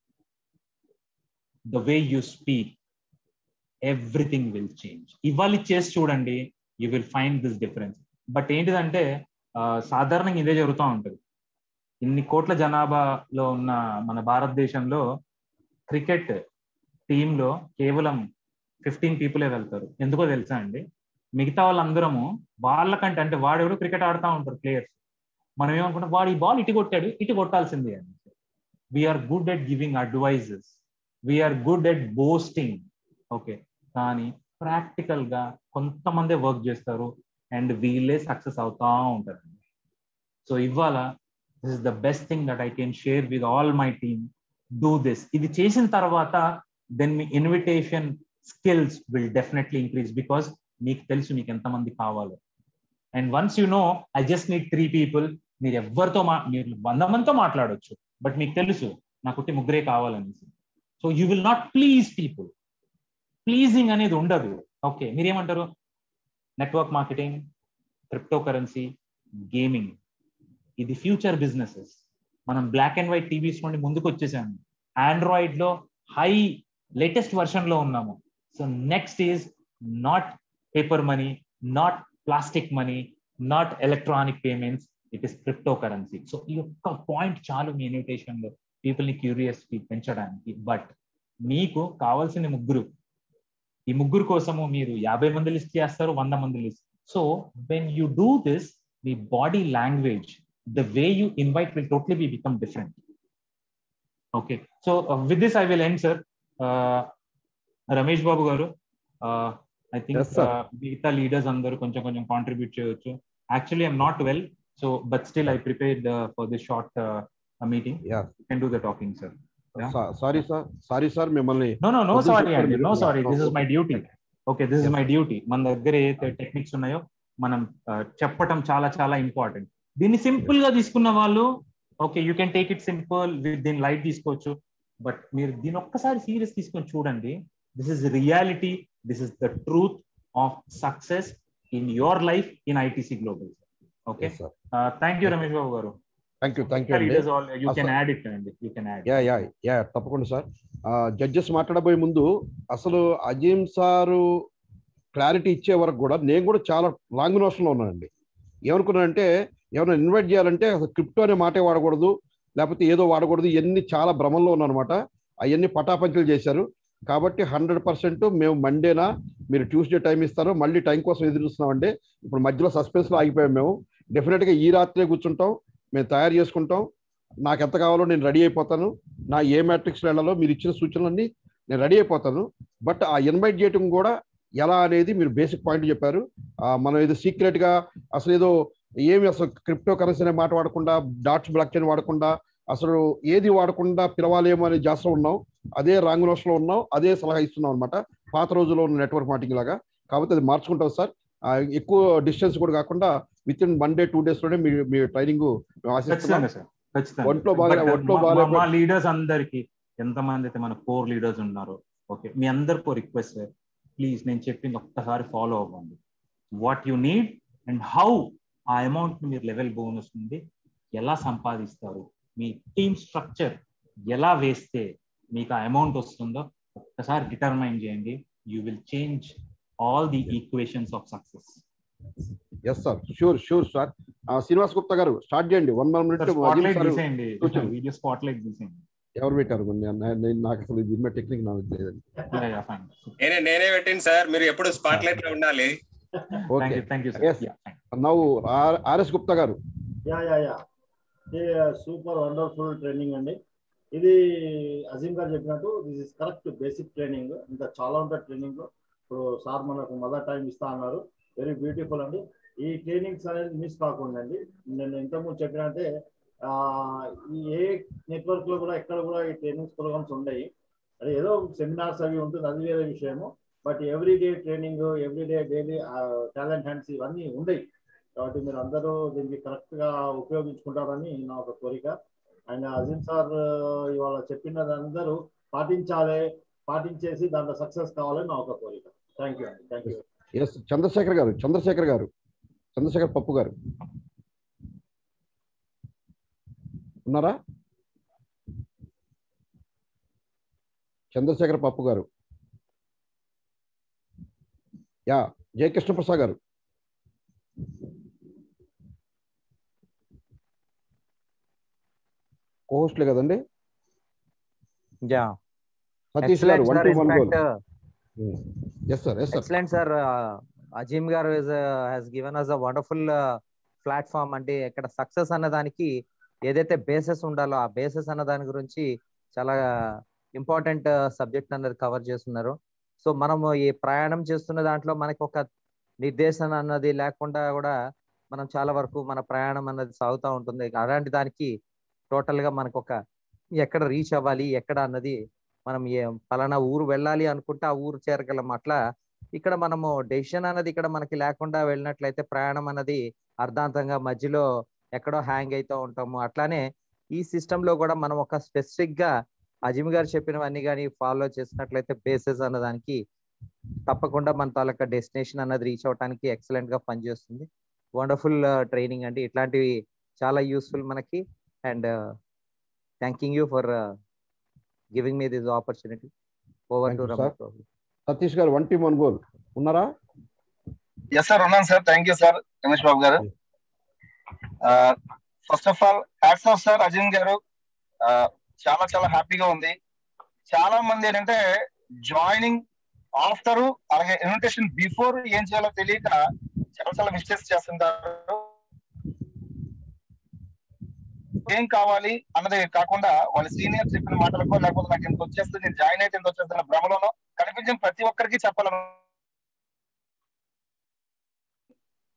the way you speak everything will change ఇవాళ చేసి చూడండి you will find this difference but ఏంటిదంటే సాధారణంగా ఇదే జరుగుతూ ఉంటుంది ఇన్ని కోట్ల జనాభాలో ఉన్న మన భారతదేశంలో క్రికెట్ టీంలో కేవలం ఫిఫ్టీన్ పీపులే వెళ్తారు ఎందుకో తెలుసా అండి మిగతా వాళ్ళందరము వాళ్ళకంటే అంటే వాడెవరు క్రికెట్ ఆడుతూ ఉంటారు ప్లేయర్స్ మనం ఏమనుకుంటాం వాడు ఈ బాల్ ఇటు కొట్టాడు ఇటు కొట్టాల్సింది అని we're good at giving advises we're good at boasting okay కానీ ప్రాక్టికల్ గా కొంతమందే వర్క్ చేస్తారు అండ్ వీళ్ళే సక్సెస్ అవుతా ఉంటారు సో ఇవాళ this is the best thing that I can share with all my team do this ఇది చేసిన తర్వాత దెన్ మీ invitation skills will definitely increase because మీకు తెలుసు మీకు ఎంతమంది కావాలో and once you know I just need three people మీరు ఎవరితో మా మీరు వంద మందితో మాట్లాడొచ్చు బట్ మీకు తెలుసు నాకు ముగ్గురే కావాలనేసి so you will not please people pleasing అనేది ఉండదు ఓకే మీరేమంటారు network marketing crypto currency gaming ఇది ఫ్యూచర్ బిజినెసెస్ మనం బ్లాక్ అండ్ వైట్ టీవీస్ నుండి ముందుకు వచ్చేసాము ఆండ్రాయిడ్ లో హై లేటెస్ట్ వర్షన్ లో ఉన్నాము so next is not paper money not plastic money not electronic payments it is crypto currency so ఈ యొక్క పాయింట్ చాలు మీ ఇన్విటేషన్ లో పీపుల్ ని క్యూరియాసిటీ పెంచడానికి బట్ మీకు కావాల్సిన ముగ్గురు ఈ ముగ్గురు కోసము మీరు యాభై మంది లిస్ట్ చేస్తారు వంద మంది list so when you do this మీ body language the way you invite will totally be become different okay so with this I will end sir Ramesh Babu గారు ఐ థింక్ Yes, sir. మిగతా లీడర్స్ అందరూ కొంచెం కొంచెం contribute చేయొచ్చు actually I'm not well so but still I prepared for this short meeting yeah can do the talking sir Yeah. Sorry sir sorry sir మిమ్మల్ని no no no This is sorry for అండి you. No sorry Yeah. This is my duty okay this is Yes. My duty మన దగ్గర ఏదైతే techniques ఉన్నాయో మనం uh, చెప్పటం చాలా చాలా ఇంపార్టెంట్ దీన్ని సింపుల్ గా తీసుకున్న వాళ్ళు okay you can take it simple దీన్ని లైట్ తీసుకోవచ్చు బట్ మీరు దీని ఒక్కసారి సీరియస్ తీసుకొని చూడండి this is reality this is the truth of success in your life in ITC global okay sir thank you Ramesh Babu గారు థ్యాంక్ యూ థ్యాంక్ యూ అండి you can Awesome. Add it అండి you can add yeah yeah yeah తప్పకుండా sir judges మాట్లాడబోయే ముందు అసలు Azeem sir clarity ఇచ్చే వరకు కూడా నేను కూడా చాలా లాంగ్ నోషన్లో ఉన్నానండి ఏమనుకున్నానంటే ఎవరైనా ఇన్వైట్ చేయాలంటే అసలు క్రిప్టో అనే మాటే వాడకూడదు లేకపోతే ఏదో వాడకూడదు ఇవన్నీ చాలా భ్రమంలో ఉన్నానమాట అవన్నీ పటాపంచలు చేశారు కాబట్టి హండ్రెడ్ పర్సెంట్ మేము మండేనా మీరు ట్యూస్డే టైం ఇస్తారు మళ్ళీ టైం కోసం ఎదురు చూస్తున్నామండి ఇప్పుడు మధ్యలో సస్పెన్స్లో ఆగిపోయాం మేము డెఫినెట్గా ఈ రాత్రే కూర్చుంటాం మేము తయారు చేసుకుంటాం నాకు ఎంత కావాలో నేను రెడీ అయిపోతాను నా ఏ మ్యాట్రిక్స్ వెళ్ళాలో మీరు ఇచ్చిన సూచనలన్నీ నేను రెడీ అయిపోతాను బట్ ఆ ఇన్వైట్ చేయటం కూడా ఎలా అనేది మీరు బేసిక్ పాయింట్ చెప్పారు ఆ, మనం ఏదో సీక్రెట్ గా అసలు ఏదో ఏమి అసలు క్రిప్టో కరెన్సీ అనే మాట వాడకుండా డాట్స్ బ్లాక్ చైన్ వాడకుండా అసలు ఏది వాడకుండా పిలవాలేమో అనే జాస్లో ఉన్నాం అదే రాంగ్ లో ఉన్నాం అదే సలహా ఇస్తున్నాం అనమాట పాత రోజుల్లో ఉన్న నెట్వర్క్ మార్కెటింగ్ లాగా కాబట్టి అది మార్చుకుంటాం సార్ ఆ, ఎక్కువ డిస్టెన్స్ కూడా కాకుండా within one day two days లోనే మీ మీ ట్రైనింగ్ ఆశిస్తున్నాం ఖచ్చితంగా సార్ ఖచ్చితంగా ఒంట్లో బాగా- But ఒంట్లో మా- బాగా- మా లీడర్స్ అందరికి ఎంతమంది అయితే మన కోర్ లీడర్స్ ఉన్నారో ఓకే మీ అందరికీ రిక్వెస్ట్ ప్లీజ్ నేను చెప్పింది ఒక్కసారి ఫాలో అవ్వండి what you need and how ఆ అమౌంట్ మీరు లెవెల్ బోనస్ నుండి ఎలా సంపాదిస్తారు మీ టీమ్ స్ట్రక్చర్ ఎలా వేస్తే మీకు ఆ అమౌంట్ వస్తుందో ఒక్కసారి డిటర్మైన్ చేయండి you will change all the equations of success yes sir sure sure sir Srinivas Gupta garu start చేయండి వన్ వన్ మినిట్ స్పాట్లైట్ తీసేయండి కూర్చోండి. వీడియో స్పాట్లైట్ తీసేయండి ఎవరు పెట్టారు నేను- నేను- నాకు అసలు దీని టెక్నిక్ నాలెడ్జ్ లేదండి Yeah, yeah, fine. నేనే నేనే పెట్టింది సార్ మీరు ఎప్పుడు స్పాట్ లైట్ లో ఉండాలి Thank okay you, thank you, sir. Yes. Yeah, thank నవ్వు RS Gupta garu yeah yeah yeah ఇది సూపర్ వండర్ఫుల్ ట్రైనింగ్ అండి ఇది అజీమ్ గారు చెప్పినట్టు this is correct basic training ఇంకా చాలా ఉంటుంది ట్రైనింగ్ లో ఇప్పుడు సార్ మనకు మదర్ టైం ఇస్తా అన్నారు వెరీ బ్యూటిఫుల్ అండి ఈ ట్రైనింగ్స్ అనేది మిస్ కాకుండా అండి నేను ఇంతకుముందు చెప్పినట్టే ఆ, ఈ ఏ నెట్వర్క్ లో కూడా ఎక్కడ కూడా ఈ ట్రైనింగ్స్ ప్రోగ్రామ్స్ ఉన్నాయి అది ఏదో సెమినార్స్ అవి ఉంటుంది అది వేరే విషయము but every day training every day daily talent hands ఇవన్నీ ఉన్నాయి కాబట్టి మీరు అందరూ దీనికి కరెక్ట్ గా ఉపయోగించుకుంటారని నా ఒక కోరిక ఆయన అజీం సార్ ఇవాళ చెప్పినది అందరూ పాటించాలి పాటించేసి దాంట్లో సక్సెస్ కావాలని నా ఒక కోరిక థ్యాంక్ యూ అండి thank you S Chandrashekar garu Chandrashekar garu Chandrasekhar పప్పు గారు ఉన్నారా చంద్రశేఖర్ పప్పు గారు యా జయకృష్ణ ప్రసాద్ గారు కోహోస్ట్లే కదండి Yeah. Satish garu Excellent, one sir. To In one goal fact, uh, yes sir yes sir excellent, sir. Uh, Ajim గారు is, uh, has given us a wonderful uh, platform అంటే ఇక్కడ సక్సెస్ అన్న దానికి ఏదైతే బేసెస్ ఉండాలో ఆ బేసెస్ అన్న దాని గురించి చాలా ఇంపార్టెంట్ సబ్జెక్ట్ అన్నది కవర్ చేస్తున్నారు సో మనము ఈ ప్రయాణం చేస్తున్న దాంట్లో మనకి ఒక నిర్దేశన అన్నది లేకుండా కూడా మనం చాలా వరకు మన ప్రయాణం అన్నది సాగుతూ ఉంటుంది అలాంటి దానికి టోటల్ గా మనకు ఒక ఎక్కడ రీచ్ అవ్వాలి ఎక్కడ అన్నది మనం ఏ పలానా ఊరు వెళ్ళాలి అనుకుంటే ఆ ఊరు చేరగలం అట్లా ఇక్కడ మనము డెసిషన్ అన్నది ఇక్కడ మనకి లేకుండా వెళ్ళినట్లయితే ప్రయాణం అన్నది అర్ధాంతంగా మధ్యలో ఎక్కడో హ్యాంగ్ అవుతూ ఉంటాము అట్లానే ఈ సిస్టమ్ లో కూడా మనం ఒక స్పెసిఫిక్ గా అజిమ్ గారు చెప్పినవన్నీ కానీ ఫాలో చేసినట్లయితే బేసెస్ అన్నదానికి తప్పకుండా మన తాలూకా డెస్టినేషన్ అన్నది రీచ్ అవడానికి ఎక్సలెంట్ గా పనిచేస్తుంది వండర్ఫుల్ ట్రైనింగ్ అండి ఇట్లాంటివి చాలా యూస్ఫుల్ మనకి and thanking you for giving me this opportunity over Thank to you, Ramesh sir. Babu Satish garu one team one goal ఉన్నారా ఎస్ సార్ ఉన్నాను sir thank you sir Ramesh Babu garu first of all hats off sir Azeem garu Uh, చాలా చాలా హ్యాపీగా ఉంది చాలా మంది ఏంటంటే జాయినింగ్ ఆఫ్టర్ అలాగే ఇన్విటేషన్ బిఫోర్ ఏం చేయాలో తెలియక చాలా చాలా మిస్టేక్స్ చేస్తుంటారు ఏం కావాలి అన్నది కాకుండా వాళ్ళ సీనియర్ చెప్పిన మాటలకో లేకపోతే నాకు ఇంత వచ్చేస్తుంది నేను జాయిన్ అయితే ఇంత వచ్చేస్తున్న భ్రమలోనో కనిపించిన ప్రతి ఒక్కరికి చెప్పాలను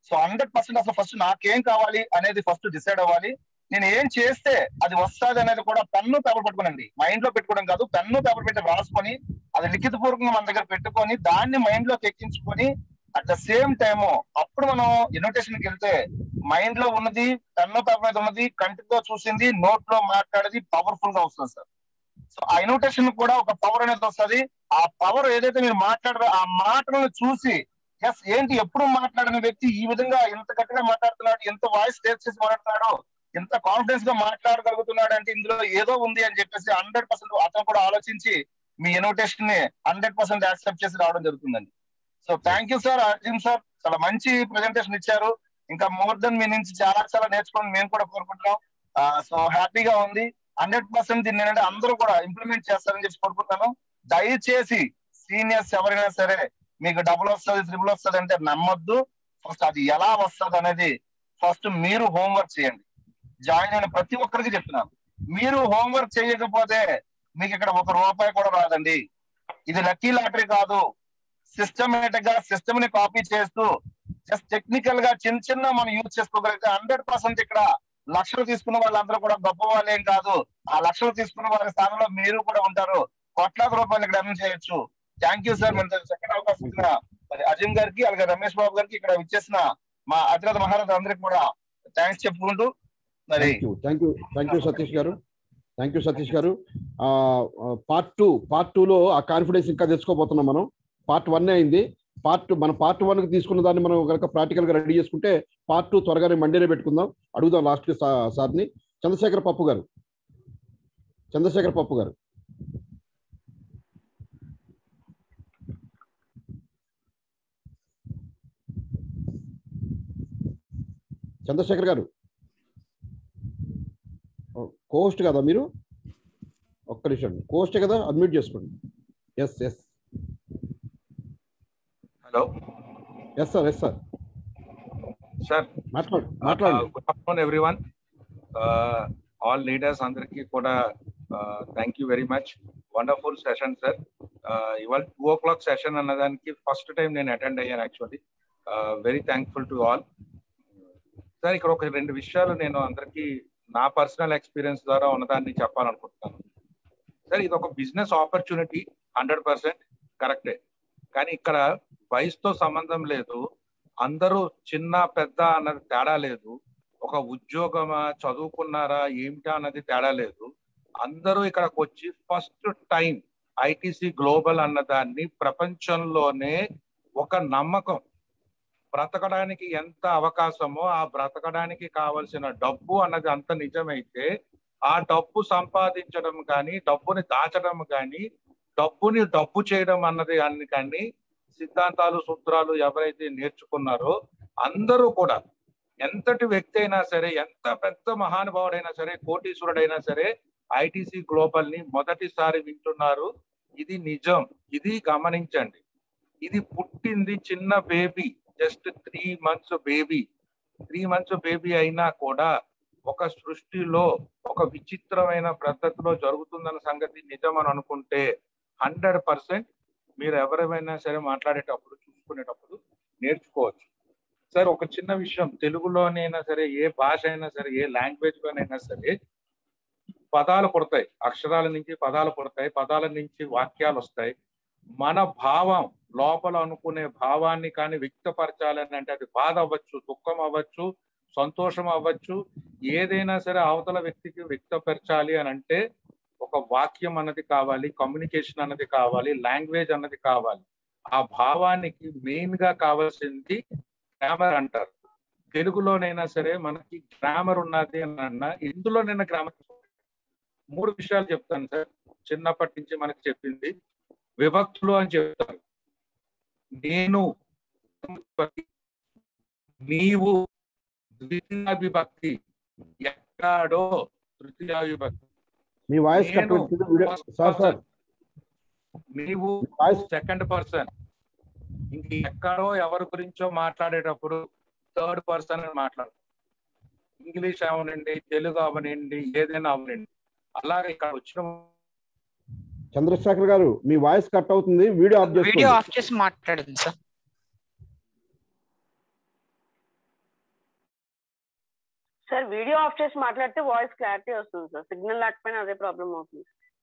సో హండ్రెడ్ పర్సెంట్ అసలు ఫస్ట్ నాకేం కావాలి అనేది ఫస్ట్ డిసైడ్ అవ్వాలి నేను ఏం చేస్తే అది వస్తుంది అనేది కూడా పెన్ను పేపర్ పెట్టుకోనండి మైండ్ లో పెట్టుకోవడం కాదు పెన్ను పేపర్ పెట్టి రాసుకొని అది లిఖిత పూర్వకంగా మన దగ్గర పెట్టుకొని దాన్ని మైండ్ లోకి ఎక్కించుకొని అట్ ద సేమ్ టైమ్ అప్పుడు మనం ఇన్విటేషన్ కి వెళ్తే మైండ్ లో ఉన్నది పెన్ను పేపర్ మీద ఉన్నది కంటితో చూసింది నోట్ లో మాట్లాడేది పవర్ఫుల్ గా వస్తుంది సార్ సో ఆ ఇన్విటేషన్ కూడా ఒక పవర్ అనేది వస్తుంది ఆ పవర్ ఏదైతే మీరు మాట్లాడారో ఆ మాటలను చూసి ఎస్ ఏంటి ఎప్పుడు మాట్లాడిన వ్యక్తి ఈ విధంగా ఎంత గట్టిగా మాట్లాడుతున్నాడు ఎంత వాయిస్ రేస్ చేసి మాట్లాడుతున్నాడు ఎంత కాన్ఫిడెన్స్ గా మాట్లాడగలుగుతున్నాడు అంటే ఇందులో ఏదో ఉంది అని చెప్పేసి హండ్రెడ్ పర్సెంట్ అతను కూడా ఆలోచించి మీ ఇన్విటేషన్ ని హండ్రెడ్ పర్సెంట్ యాక్సెప్ట్ చేసి రావడం జరుగుతుందండి so thank you sir Arjun sir చాలా మంచి ప్రెజెంటేషన్ ఇచ్చారు ఇంకా మోర్ దెన్ మీ నుంచి చాలా చాలా నేర్చుకోవడం మేము కూడా కోరుకుంటున్నాం సో హ్యాపీగా ఉంది హండ్రెడ్ పర్సెంట్ దీన్ని ఏంటంటే అందరూ కూడా ఇంప్లిమెంట్ చేస్తారని చెప్పి కోరుకుంటున్నాను దయచేసి సీనియర్స్ ఎవరైనా సరే మీకు డబుల్ వస్తుంది త్రిబుల్ వస్తుంది అంటే నమ్మొద్దు ఫస్ట్ అది ఎలా వస్తుంది అనేది ఫస్ట్ మీరు హోంవర్క్ చేయండి జాయిన్ అయిన ప్రతి ఒక్కరికి చెప్తున్నాను మీరు హోంవర్క్ చేయకపోతే మీకు ఇక్కడ ఒక రూపాయి కూడా రాదండి ఇది లక్కీ లాటరీ కాదు సిస్టమేటిక్ గా సిస్టమ్ ని కాపీ చేస్తూ జస్ట్ టెక్నికల్ గా చిన్న చిన్న మనం యూజ్ చేసుకోగలిగితే హండ్రెడ్ పర్సెంట్ ఇక్కడ లక్షలు తీసుకున్న వాళ్ళందరూ కూడా గొప్ప వాళ్ళేం కాదు ఆ లక్షలు తీసుకున్న వారి స్థానంలో మీరు కూడా ఉంటారు కోట్లాది రూపాయలు ఇక్కడ ఎర్న్ చేయొచ్చు థ్యాంక్ యూ సార్ మన సెకండ్ అవకాశం ఇచ్చిన మరి అజిమ్ గారికి అలాగే రమేష్ బాబు గారికి ఇక్కడ ఇచ్చేసిన మా అతిరథ మహారాజు అందరికి కూడా థ్యాంక్స్ చెప్పుకుంటూ మరి thank you thank you thank you Satish garu thank you Satish గారు పార్ట్ టూ పార్ట్ టూలో ఆ కాన్ఫిడెన్స్ ఇంకా తెచ్చుకోబోతున్నాం మనం పార్ట్ వన్ అయింది పార్ట్ మన పార్ట్ వన్ కి తీసుకున్న దాన్ని మనం కనుక ప్రాక్టికల్ గా రెడీ చేసుకుంటే పార్ట్ టూ త్వరగానే మండేనే పెట్టుకుందాం అడుగుదాం లాస్ట్ కి సా- సార్ని చంద్రశేఖర్ పప్పు గారు చంద్రశేఖర్ పప్పు గారు చంద్రశేఖర్ గారు కోస్ట్ కదా మీరు ఒక్క నిమిషం కోస్ట్ కదా అడ్మిట్ చేసుకోండి yes yes hello yes sir yes sir sir మాట్లాడు మాట్లాడండి good afternoon everyone all leaders అందరికీ కూడా thank you very much wonderful session sir ఇవాళ టూ ఓ క్లాక్ సెషన్ అన్నదానికి ఫస్ట్ టైం నేను అటెండ్ అయ్యాను actually very thankful to all sir ఇక్కడ ఒక రెండు విషయాలు నేను అందరికీ నా పర్సనల్ ఎక్స్పీరియన్స్ ద్వారా ఉన్నదాన్ని చెప్పాలనుకుంటున్నాను సార్ ఇది ఒక బిజినెస్ ఆపర్చునిటీ హండ్రెడ్ పర్సెంట్ కరెక్టే కానీ ఇక్కడ వయసుతో సంబంధం లేదు అందరూ చిన్న పెద్ద అన్నది తేడా లేదు ఒక ఉద్యోగమా చదువుకున్నారా ఏమిటా అన్నది తేడా లేదు అందరూ ఇక్కడికి వచ్చి ఫస్ట్ టైం ఐటీసీ గ్లోబల్ అన్నదాన్ని ప్రపంచంలోనే ఒక నమ్మకం బ్రతకడానికి ఎంత అవకాశమో ఆ బ్రతకడానికి కావలసిన డబ్బు అన్నది అంత నిజమైతే ఆ డబ్బు సంపాదించడం కానీ డబ్బుని దాచడం కానీ డబ్బుని డబ్బు చేయడం అన్నది అన్ని కానీ సిద్ధాంతాలు సూత్రాలు ఎవరైతే నేర్చుకున్నారో అందరూ కూడా ఎంతటి వ్యక్తి అయినా సరే ఎంత పెద్ద మహానుభావుడైనా సరే కోటీశ్వరుడైనా సరే ఐటీసీ గ్లోబల్ ని మొదటిసారి వింటున్నారు ఇది నిజం ఇది గమనించండి ఇది పుట్టింది చిన్న baby just three months baby three months baby అయినా కూడా ఒక సృష్టిలో ఒక విచిత్రమైన పద్ధతిలో జరుగుతుందన్న సంగతి నిజం అని అనుకుంటే హండ్రెడ్ పర్సెంట్ మీరు ఎవరైనా సరే మాట్లాడేటప్పుడు చూసుకునేటప్పుడు నేర్చుకోవచ్చు సార్ ఒక చిన్న విషయం తెలుగులోనైనా సరే ఏ భాష అయినా సరే ఏ లాంగ్వేజ్ లోనైనా సరే పదాలు పుడతాయి అక్షరాల నుంచి పదాలు పుడతాయి పదాల నుంచి వాక్యాలు వస్తాయి మన భావం లోపల అనుకునే భావాన్ని కానీ వ్యక్తపరచాలని అంటే అది బాధ అవ్వచ్చు దుఃఖం అవ్వచ్చు సంతోషం అవ్వచ్చు ఏదైనా సరే అవతల వ్యక్తికి వ్యక్తపరచాలి అని అంటే ఒక వాక్యం అన్నది కావాలి కమ్యూనికేషన్ అన్నది కావాలి లాంగ్వేజ్ అన్నది కావాలి ఆ భావానికి మెయిన్ గా కావాల్సింది గ్రామర్ అంటారు తెలుగులోనైనా సరే మనకి గ్రామర్ ఉన్నది అని అన్నా ఇందులోనైనా గ్రామర్ మూడు విషయాలు చెప్తాను సార్ చిన్నప్పటి నుంచి మనకి చెప్పింది విభక్తులు అని చెప్తారు నేను నీవు ద్వితీయాభిభక్తి ఎక్కడో తృతీయాభిభక్తి మీ వాయిస్ కట్ నేను అవుతుంది video first sir sir person. నీవు వాయిస్ సెకండ్ పర్సన్ ఇంక ఎక్కడో ఎవరి గురించో మాట్లాడేటప్పుడు థర్డ్ పర్సన్ అని మాట్లాడు ఇంగ్లీష్ అవనండి తెలుగు అవనండి ఏదైనా అవనండి అలాగే ఇక్కడ వచ్చిన చంద్రశేఖర్ గారు మీ వాయిస్ కట్ అవుతుంది వీడియో ఆఫ్ వీడియో చేసుకోండి ఆఫ్ చేసి మాట్లాడండి సార్ సార్ వీడియో ఆఫ్ చేసి మాట్లాడితే వాయిస్ క్లారిటీ వస్తుంది సార్ సిగ్నల్ లేకపోయినా అదే ప్రాబ్లం అవుతుంది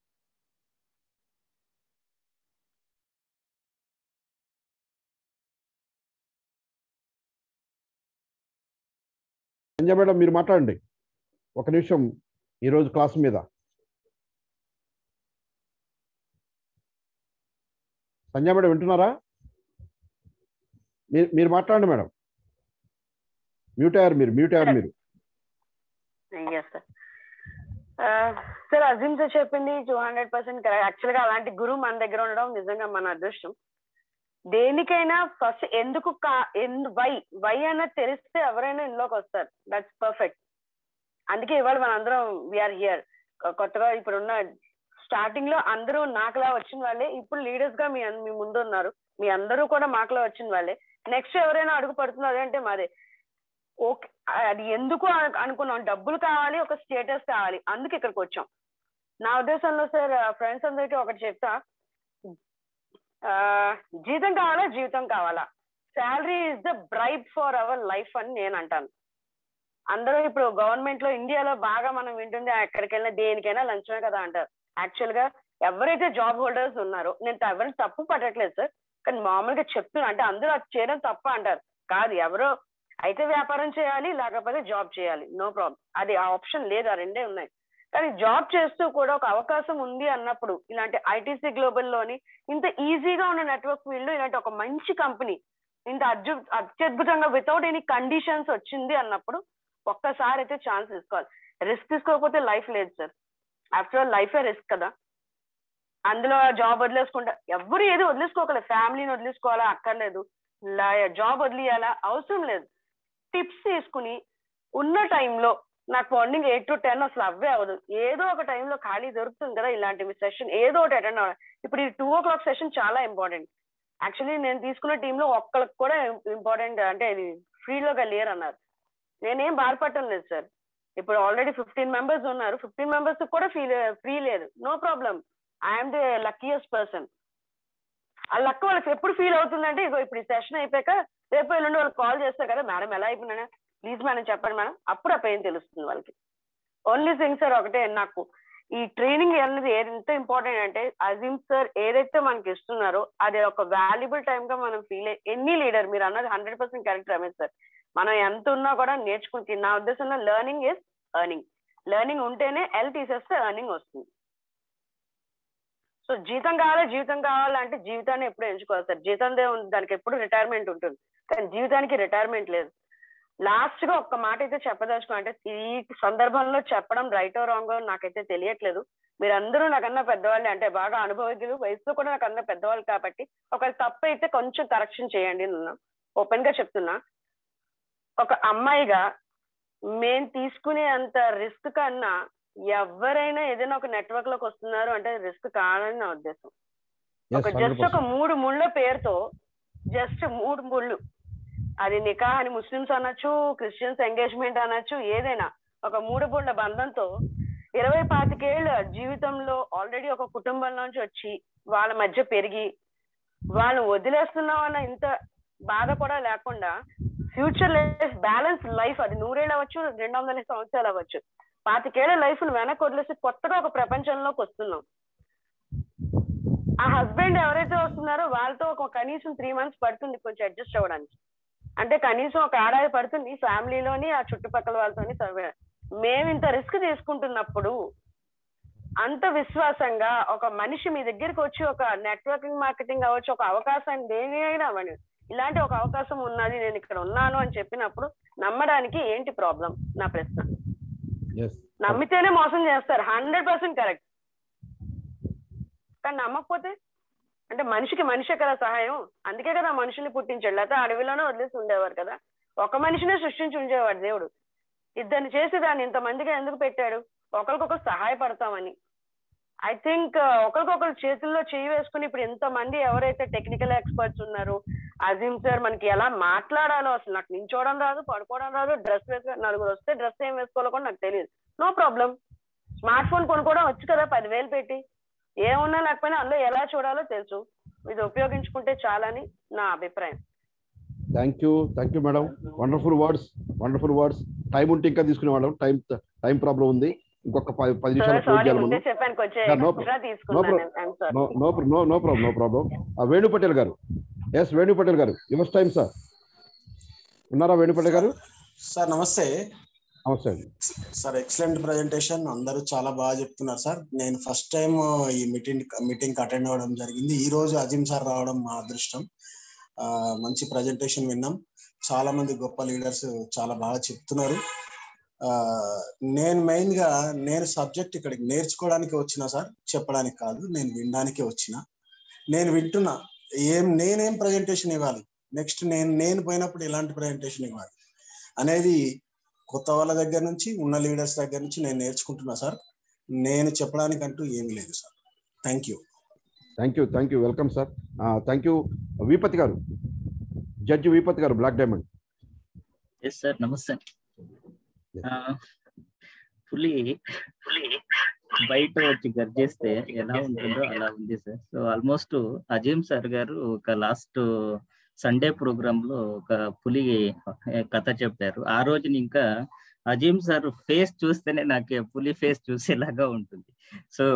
సంజయ్ మేడం మీరు మాట్లాడండి ఒక నిమిషం ఈరోజు క్లాస్ మీద సంజయ్ మేడం వింటున్నారా మీరు మీరు మాట్లాడండి మేడం మ్యూట్ అయ్యారు మీరు మ్యూట్ అయ్యారు మీరు yes sir sir Azeem sir చెప్పింది టూ హండ్రెడ్ పర్సెంట్ కరెక్ట్ యాక్చువల్గా అలాంటి గురువు మన దగ్గర ఉండడం నిజంగా మన అదృష్టం దేనికైనా ఫస్ట్ ఎందుకు కా ఎందు వై వై అన్నది తెలిస్తే ఎవరైనా ఇందులోకి వస్తారు దట్స్ పర్ఫెక్ట్ అందుకే ఇవాళ మనందరం వీఆర్ హియర్ కొత్తగా ఇప్పుడు ఉన్న స్టార్టింగ్ లో అందరూ నాకులా వచ్చిన వాళ్ళే ఇప్పుడు లీడర్స్ గా మీ అన్- మీ ముందు ఉన్నారు మీ అందరూ కూడా మాకులా వచ్చిన వాళ్ళే నెక్స్ట్ ఎవరైనా అడుగు పడుతున్నారు అంటే మాదే ఓకే అది ఎందుకు అను- అనుకున్నాం డబ్బులు కావాలి ఒక స్టేటస్ కావాలి అందుకు ఇక్కడికి వచ్చాం నా ఉద్దేశంలో సార్ ఫ్రెండ్స్ అందరికీ ఒకటి చెప్తా ఆ, జీతం కావాలా జీవితం కావాలా salary is the bribe for our life అని నేను అంటాను అందరూ ఇప్పుడు గవర్నమెంట్ లో ఇండియాలో బాగా మనం వింటుంది ఎక్కడికి వెళ్ళినా దేనికైనా లంచమే కదా అంటారు యాక్చువల్ గా ఎవరైతే జాబ్ హోల్డర్స్ ఉన్నారో నేను ఎవరిని తప్పు పట్టట్లేదు సార్ కానీ మామూలుగా చెప్తున్నా అంటే అందరూ అది చేయడం తప్ప అంటారు కాదు ఎవరో అయితే వ్యాపారం చేయాలి లేకపోతే జాబ్ చేయాలి నో ప్రాబ్లం అది ఆ ఆప్షన్ లేదు ఆ రెండే ఉన్నాయి కానీ జాబ్ చేస్తూ కూడా ఒక అవకాశం ఉంది అన్నప్పుడు ఇలాంటి ఐటీసీ గ్లోబల్ లోని ఇంత ఈజీగా ఉన్న నెట్వర్క్ ఫీల్డ్ ఇలాంటి ఒక మంచి కంపెనీ ఇంత అద్భు అత్యద్భుతంగా వితౌట్ ఎనీ కండిషన్స్ వచ్చింది అన్నప్పుడు ఒక్కసారి అయితే ఛాన్స్ తీసుకోవాలి రిస్క్ తీసుకోకపోతే లైఫ్ లేదు సార్ ఆఫ్టర్ ఆల్ లైఫే రిస్క్ కదా అందులో జాబ్ వదిలేసుకుంటా ఎవరు ఏది వదిలేసుకోగలరు ఫ్యామిలీని వదిలేసుకోవాలా అక్కర్లేదు జాబ్ వదిలేయాలా అవసరం లేదు టిప్స్ తీసుకుని ఉన్న టైంలో నాకు మార్నింగ్ ఎయిట్ టు టెన్ అసలు అవే అవ్వదు ఏదో ఒక టైంలో ఖాళీ దొరుకుతుంది కదా ఇలాంటి సెషన్ ఏదో ఒకటి అటెండ్ అవ్వాలి ఇప్పుడు ఈ టూ ఓ క్లాక్ సెషన్ చాలా ఇంపార్టెంట్ యాక్చువల్లీ నేను తీసుకున్న టీంలో ఒక్కరికి కూడా ఇంపార్టెంట్ అంటే ఇది ఫ్రీలోగా లేరు అన్నారు నేనేం బాధపడటం లేదు సార్ ఇప్పుడు ఆల్రెడీ ఫిఫ్టీన్ మెంబర్స్ ఉన్నారు ఫిఫ్టీన్ మెంబర్స్ కూడా ఫ్రీ ఫ్రీ లేదు no problem I'm the luckiest person ఆ లక్ వాళ్ళకి ఎప్పుడు ఫీల్ అవుతుందంటే ఇగో ఇప్పుడు ఈ సెషన్ అయిపోయాక రేపు ఎల్లుండి వాళ్ళకి కాల్ చేస్తారు కదా మేడం ఎలా అయిపోయినా ప్లీజ్ మేడం చెప్పండి మేడం అప్పుడు ఆ పెయిన్ తెలుస్తుంది వాళ్ళకి ఓన్లీ థింగ్ సార్ ఒకటే నాకు ఈ ట్రైనింగ్ అనేది ఏది ఎంత ఇంపార్టెంట్ అంటే అజీమ్ సార్ ఏదైతే మనకి ఇస్తున్నారో అది ఒక వాల్యుబుల్ టైం గా మనం ఫీల్ ఎన్ని లీడర్ మీరు అన్నది hundred percent correct Ramesh sir మనం ఎంత ఉన్నా కూడా నేర్చుకుంటే నా ఉద్దేశంలో లెర్నింగ్ ఇస్ ఎర్నింగ్ లెర్నింగ్ ఉంటేనే ఎల్ తీసేస్తే ఎర్నింగ్ వస్తుంది సో జీతం కావాలి జీవితం కావాలంటే జీవితాన్ని ఎప్పుడు ఎంచుకోవాలి సార్ జీతం దే ఉంది దానికి ఎప్పుడు రిటైర్మెంట్ ఉంటుంది కానీ జీవితానికి రిటైర్మెంట్ లేదు లాస్ట్ గా ఒక్క మాట అయితే చెప్పదలుచుకో అంటే ఈ సందర్భంలో చెప్పడం రైట్ రాంగ్ నాకైతే తెలియట్లేదు మీరందరూ నాకన్నా పెద్దవాళ్ళు అంటే బాగా అనుభవజ్ఞులు వయసులో కూడా నాకన్నా పెద్దవాళ్ళు కాబట్టి ఒకవేళ తప్పు అయితే కొంచెం కరెక్షన్ చేయండి నన్ను ఓపెన్ గా చెప్తున్నా ఒక అమ్మాయిగా మేము తీసుకునే అంత రిస్క్ కన్నా ఎవరైనా ఏదైనా ఒక నెట్వర్క్ లోకి వస్తున్నారు అంటే రిస్క్ కాదని నా ఉద్దేశం ఒక జస్ట్ ఒక మూడు ముళ్ళ పేరుతో జస్ట్ మూడు ముళ్ళు అది నికా అని ముస్లిమ్స్ అనొచ్చు క్రిస్టియన్స్ ఎంగేజ్మెంట్ అనొచ్చు ఏదైనా ఒక మూడు ముళ్ళ బంధంతో ఇరవై పాతికేళ్ళ జీవితంలో ఆల్రెడీ ఒక కుటుంబం నుంచి వచ్చి వాళ్ళ మధ్య పెరిగి వాళ్ళు వదిలేస్తున్నాం అన్న ఇంత బాధ కూడా లేకుండా ఫ్యూచర్ లైఫ్ బ్యాలెన్స్ లైఫ్ అది నూరేళ్ళు అవ్వచ్చు రెండు వందల సంవత్సరాలు అవ్వచ్చు పాతికేళ్ల లైఫ్ వెనక్కి వదిలేసి కొత్తగా ఒక ప్రపంచంలోకి వస్తున్నాం ఆ హస్బెండ్ ఎవరైతే వస్తున్నారో వాళ్ళతో ఒక కనీసం త్రీ మంత్స్ పడుతుంది కొంచెం అడ్జస్ట్ అవ్వడానికి అంటే కనీసం ఒక ఏడాది పడుతుంది ఫ్యామిలీలోని ఆ చుట్టుపక్కల వాళ్ళతోని సర్వే మేము ఇంత రిస్క్ తీసుకుంటున్నప్పుడు అంత విశ్వాసంగా ఒక మనిషి మీ దగ్గరికి వచ్చి ఒక నెట్వర్కింగ్ మార్కెటింగ్ అవ్వచ్చు ఒక అవకాశాన్ని దేని అయినా అవ్వండి ఇలాంటి ఒక అవకాశం ఉన్నది నేను ఇక్కడ ఉన్నాను అని చెప్పినప్పుడు నమ్మడానికి ఏంటి ప్రాబ్లం నా ప్రశ్న నమ్మితేనే మోసం చేస్తారు హండ్రెడ్ పర్సెంట్ కరెక్ట్ కానీ నమ్మకపోతే అంటే మనిషికి మనిషే కదా సహాయం అందుకే కదా మనుషుల్ని పుట్టించాడు లేకపోతే అడవిలోనే వదిలేసి ఉండేవారు కదా ఒక మనిషినే సృష్టించి ఉంచేవాడు దేవుడు ఇద్దరిని చేసి దాన్ని ఇంతమందిగా ఎందుకు పెట్టాడు ఒకరికొకరు సహాయపడతామని ఐ థింక్ ఒకరికొకరు చేతుల్లో చేయి వేసుకుని ఇప్పుడు ఎంతమంది ఎవరైతే టెక్నికల్ ఎక్స్పర్ట్స్ ఉన్నారు అజీమ్ సార్ మనకి ఎలా మాట్లాడాలో అసలు నాకు నించోవడం రాదు పడుకోవడం రాదు డ్రెస్ వేసుకో నలుగురు వస్తే డ్రెస్ ఏం వేసుకోవాలో కూడా నాకు తెలియదు నో ప్రాబ్లం స్మార్ట్ ఫోన్ కొనుక్కోవడం వచ్చు కదా పదివేలు పెట్టి ఏమున్నా లేకపోయినా అందులో ఎలా చూడాలో తెలుసు ఇది ఉపయోగించుకుంటే చాలని నా అభిప్రాయం thank you thank you madam wonderful words wonderful words time ఉంటే ఇంకా తీసుకునేవాళ్ళం టైం టైం ప్రాబ్లం ఉంది ఇంకొక పది పది నిమిషాలు క్లోజ్ సారీ చేయాలి ముందే మనం చెప్పాను కొంచెం Yeah, no ఎక్స్ట్రా no తీసుకున్నాను problem. I'm sorry no no no no problem no problem Venu Patel garu yes Venu Patel గారు యువర్ టైం సార్ ఉన్నారా వేణు పటేల్ గారు సార్ నమస్తే నమస్తే అండి సార్ ఎక్సలెంట్ ప్రజెంటేషన్ అందరూ చాలా బాగా చెప్తున్నారు సార్ నేను ఫస్ట్ టైం ఈ మీటింగ్ మీటింగ్ అటెండ్ అవ్వడం జరిగింది ఈ రోజు అజిమ్ సార్ రావడం మా అదృష్టం ఆ, మంచి ప్రజెంటేషన్ విన్నాం చాలా మంది గొప్ప లీడర్స్ చాలా బాగా చెప్తున్నారు ఆ, నేను మెయిన్ గా నేను సబ్జెక్ట్ ఇక్కడికి నేర్చుకోవడానికి వచ్చిన సార్ చెప్పడానికి కాదు నేను వినడానికే వచ్చిన నేను వింటున్నా ఏం నేనేం ప్రజెంటేషన్ ఇవ్వాలి నెక్స్ట్ నేను నేను పోయినప్పుడు ఎలాంటి ప్రజెంటేషన్ ఇవ్వాలి అనేది కొత్త వాళ్ళ దగ్గర నుంచి ఉన్న లీడర్స్ దగ్గర నుంచి నేను నేర్చుకుంటున్నా సార్ నేను చెప్పడానికంటూ ఏమీ లేదు sir thank you thank you thank you welcome sir thank you Veepathi garu judge వీపతి గారు బ్లాక్ డైమండ్ ఎస్ సార్ నమస్తే ఆ, పులి బయట వచ్చి గర్జేస్తే ఎలా ఉంటుందో అలా ఉంది sir so almost Azeem sir garu ఒక లాస్ట్ సండే ప్రోగ్రామ్ లో ఒక పులి కథ చెప్పారు ఆ రోజున ఇంకా అజీమ్ సార్ ఫేస్ చూస్తేనే నాకు పులి ఫేస్ చూసేలాగా ఉంటుంది సో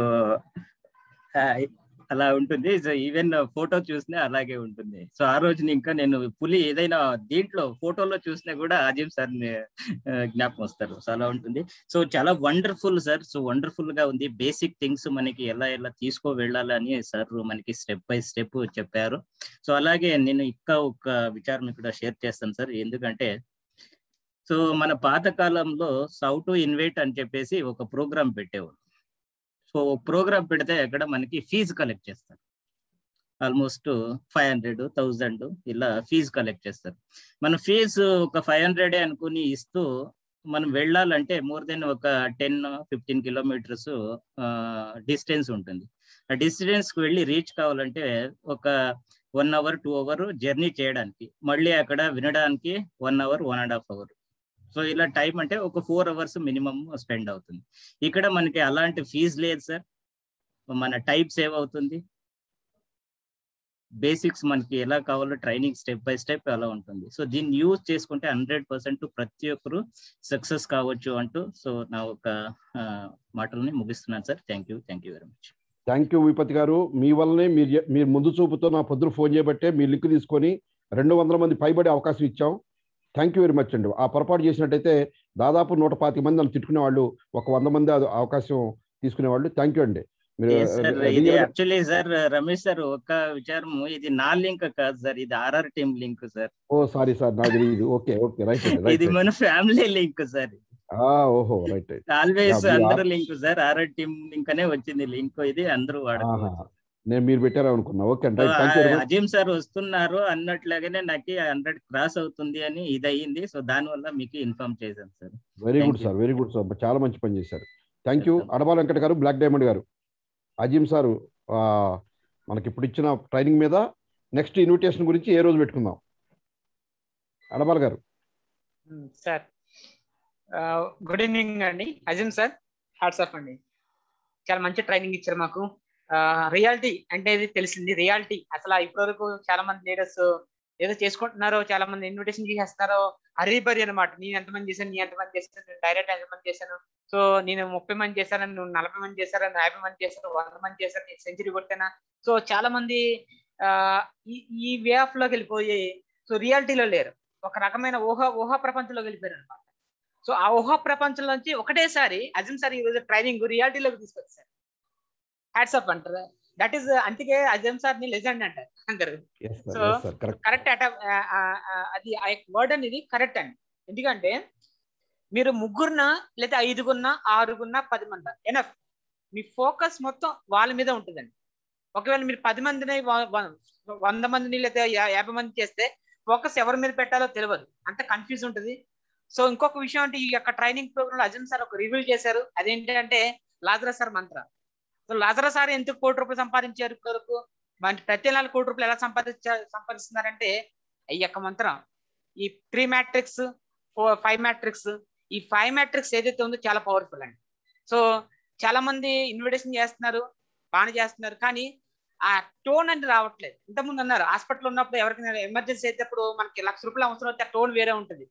అలా ఉంటుంది సో ఈవెన్ ఫోటో చూసినా అలాగే ఉంటుంది సో ఆ రోజున ఇంకా నేను పులి ఏదైనా దీంట్లో ఫోటోలో చూసినా కూడా అజీమ్ సార్ జ్ఞాపకం వస్తారు సో అలా ఉంటుంది సో చాలా వండర్ఫుల్ సార్ సో వండర్ఫుల్ గా ఉంది బేసిక్ థింగ్స్ మనకి ఎలా ఎలా తీసుకో వెళ్ళాలని సార్ మనకి స్టెప్ బై స్టెప్ చెప్పారు సో అలాగే నేను ఇంకా ఒక విచారం ఇక్కడ షేర్ చేస్తాను సార్ ఎందుకంటే సో మన పాత కాలంలో సౌ టు ఇన్వైట్ అని చెప్పేసి ఒక ప్రోగ్రామ్ పెట్టేవాడు సో ప్రోగ్రామ్ పెడితే అక్కడ మనకి ఫీజు కలెక్ట్ చేస్తారు ఆల్మోస్ట్ ఫైవ్ హండ్రెడ్ థౌజండ్ ఇలా ఫీజు కలెక్ట్ చేస్తారు మన ఫీజు ఒక ఫైవ్ హండ్రెడ్ అనుకుని ఇస్తూ మనం వెళ్ళాలంటే మోర్ దెన్ ఒక టెన్ ఫిఫ్టీన్ కిలోమీటర్స్ డిస్టెన్స్ ఉంటుంది ఆ డిస్టెన్స్ కి వెళ్ళి రీచ్ కావాలంటే ఒక one hour two hour journey చేయడానికి మళ్ళీ అక్కడ వినడానికి one hour one and half hour so ఇలా టైం అంటే ఒక ఫోర్ అవర్స్ మినిమం స్పెండ్ అవుతుంది ఇక్కడ మనకి అలాంటి ఫీజు లేదు సార్ మన టైం సేవ్ అవుతుంది బేసిక్స్ మనకి ఎలా కావాలో ట్రైనింగ్ స్టెప్ బై స్టెప్ అలా ఉంటుంది సో దీన్ని యూజ్ చేసుకుంటే హండ్రెడ్ పర్సెంట్ ప్రతి ఒక్కరు సక్సెస్ కావచ్చు అంటూ సో నా ఒక మాటల్ని ముగిస్తున్నాను sir thank you thank you very much thank you Vipathi garu మీ వల్లనే మీరు చె- మీరు ముందు చూపుతో నా పొద్దున ఫోన్ చేయబట్టే మీ లింక్ తీసుకొని రెండు వందల మంది పైబడి అవకాశం ఇచ్చాం థ్యాంక్ యూ వెరీ మచ్ అండి ఆ పొరపాటు చేసినట్టయితే దాదాపు నూట పాతిక మంది నన్ను తిట్టుకునే వాళ్ళు ఒక వంద మంది అది అవకాశం తీసుకునేవాళ్ళు థ్యాంక్ యూ అండి మీరు సార్ రి- ఇది రియల్గా- యాక్చువల్లీ సార్ రమేష్ సార్ ఒక విచారం ఇది నా లింక్ కాదు సార్ ఇది RR team link sir oh sorry sir నాకు తెలియదు ఓకే ఓకే రైట్ అండి రైట్ ఇది మన ఫ్యామిలీ లింక్ సార్ ఓహో right right always Yeah, we అందరూ are- link sir RR team link అనే వచ్చింది లింక్ ఇది అందరూ వాడుకోవచ్చు నేను మీరు పెట్టారా అనుకున్నా ఓకే అండి so, right thank you very uh much Azeem sir వస్తున్నారు అన్నట్లాగానే నాకు హండ్రెడ్ క్రాస్ అవుతుంది అని ఇది అయ్యింది సో దాని వల్ల మీకు ఇన్ఫార్మ్ చేశాను sir very Thank good you. Sir very good sir చాలా మంచి పని చేశారు థ్యాంక్ యూ అడబాల వెంకట గారు బ్లాక్ డైమండ్ గారు అజీమ్ సార్ ఆ, మనకి ఇప్పుడు ఇచ్చిన ట్రైనింగ్ మీద నెక్స్ట్ ఇన్విటేషన్ గురించి ఏ రోజు పెట్టుకుందాం అడబాల గారు సార్ గుడ్ ఈవినింగ్ అండి అజిమ్ సార్ హాట్స్ ఆఫ్ అండి చాలా మంచి ట్రైనింగ్ ఇచ్చారు మాకు రియాలిటీ అంటే ఇది తెలిసింది రియాలిటీ అసలు ఇప్పటివరకు చాలా మంది లీడర్స్ ఏదో చేసుకుంటున్నారో చాలా మంది ఇన్విటేషన్ చేసేస్తున్నారో హరీబరి అనమాట నేను ఎంతమంది చేశాను నేను ఎంతమంది చేశాను నేను డైరెక్ట్ ఎంతమంది చేశాను సో నేను ముప్పై మంది చేశాను నువ్వు నలభై మంది చేశారు నువ్వు యాభై మంది చేశారు వంద మంది చేశారు నేను సెంచరీ కొట్టానా సో చాలా మంది ఆ, ఈ ఈ వే ఆఫ్ లోకి వెళ్ళిపోయి సో రియాలిటీలో లేరు ఒక రకమైన ఊహ ఊహా ప్రపంచంలోకి వెళ్ళిపోయారు అనమాట సో ఆ ఊహా ప్రపంచం నుంచి ఒకటేసారి అజిమ్ సార్ ఈ రోజు ట్రైనింగ్ రియాలిటీలోకి తీసుకొచ్చారు హ్యాట్స్ అప్ అంటారు దట్ ఈస్ అందుకే అజిమ్ సార్ ని లెజెండ్ అంటారు అందరు yes so sir yes sir correct correct అట అది ఆ వర్డ్ అనేది కరెక్ట్ అండి ఎందుకంటే మీరు ముగ్గురున లేదా ఐదుగున్న ఆరుగున్న పది మంది ఎనఫ్ మీ ఫోకస్ మొత్తం వాళ్ళ మీద ఉంటుందండి ఒకవేళ మీరు పది మందిని వ- వ- వంద మందిని లేదా యా- యాభై మంది చేస్తే ఫోకస్ ఎవరి మీద పెట్టాలో తెలియదు అంత కన్ఫ్యూజ్ ఉంటుంది సో ఇంకొక విషయం అంటే ఈ యొక్క ట్రైనింగ్ ప్రోగ్రామ్ లో అజమ్ సార్ ఒక రివీల్ చేశారు అదేంటంటే లాజరా సార్ మంత్ర సో లాజరా సార్ ఎందుకు కోటి రూపాయలు సంపాదించారు కొరకు మన ప్రతి నెల కోటి రూపాయలు ఎలా సంపాదించ సంపాదిస్తున్నారంటే ఈ యొక్క మంత్రం ఈ three matrix four five matrix ఈ ఫైవ్ మ్యాట్రిక్స్ ఏదైతే ఉందో చాలా పవర్ఫుల్ అండి సో చాలా మంది ఇన్విటేషన్ చేస్తున్నారు బాగానే చేస్తున్నారు కానీ ఆ టోన్ అనేది రావట్లేదు ఇంతకుముందు అన్నారు హాస్పిటల్ ఉన్నప్పుడు ఎవరికైనా ఎమర్జెన్సీ అయితే అప్పుడు మనకి లక్ష రూపాయలు అవసరం అయితే ఆ టోన్ వేరే ఉంటుంది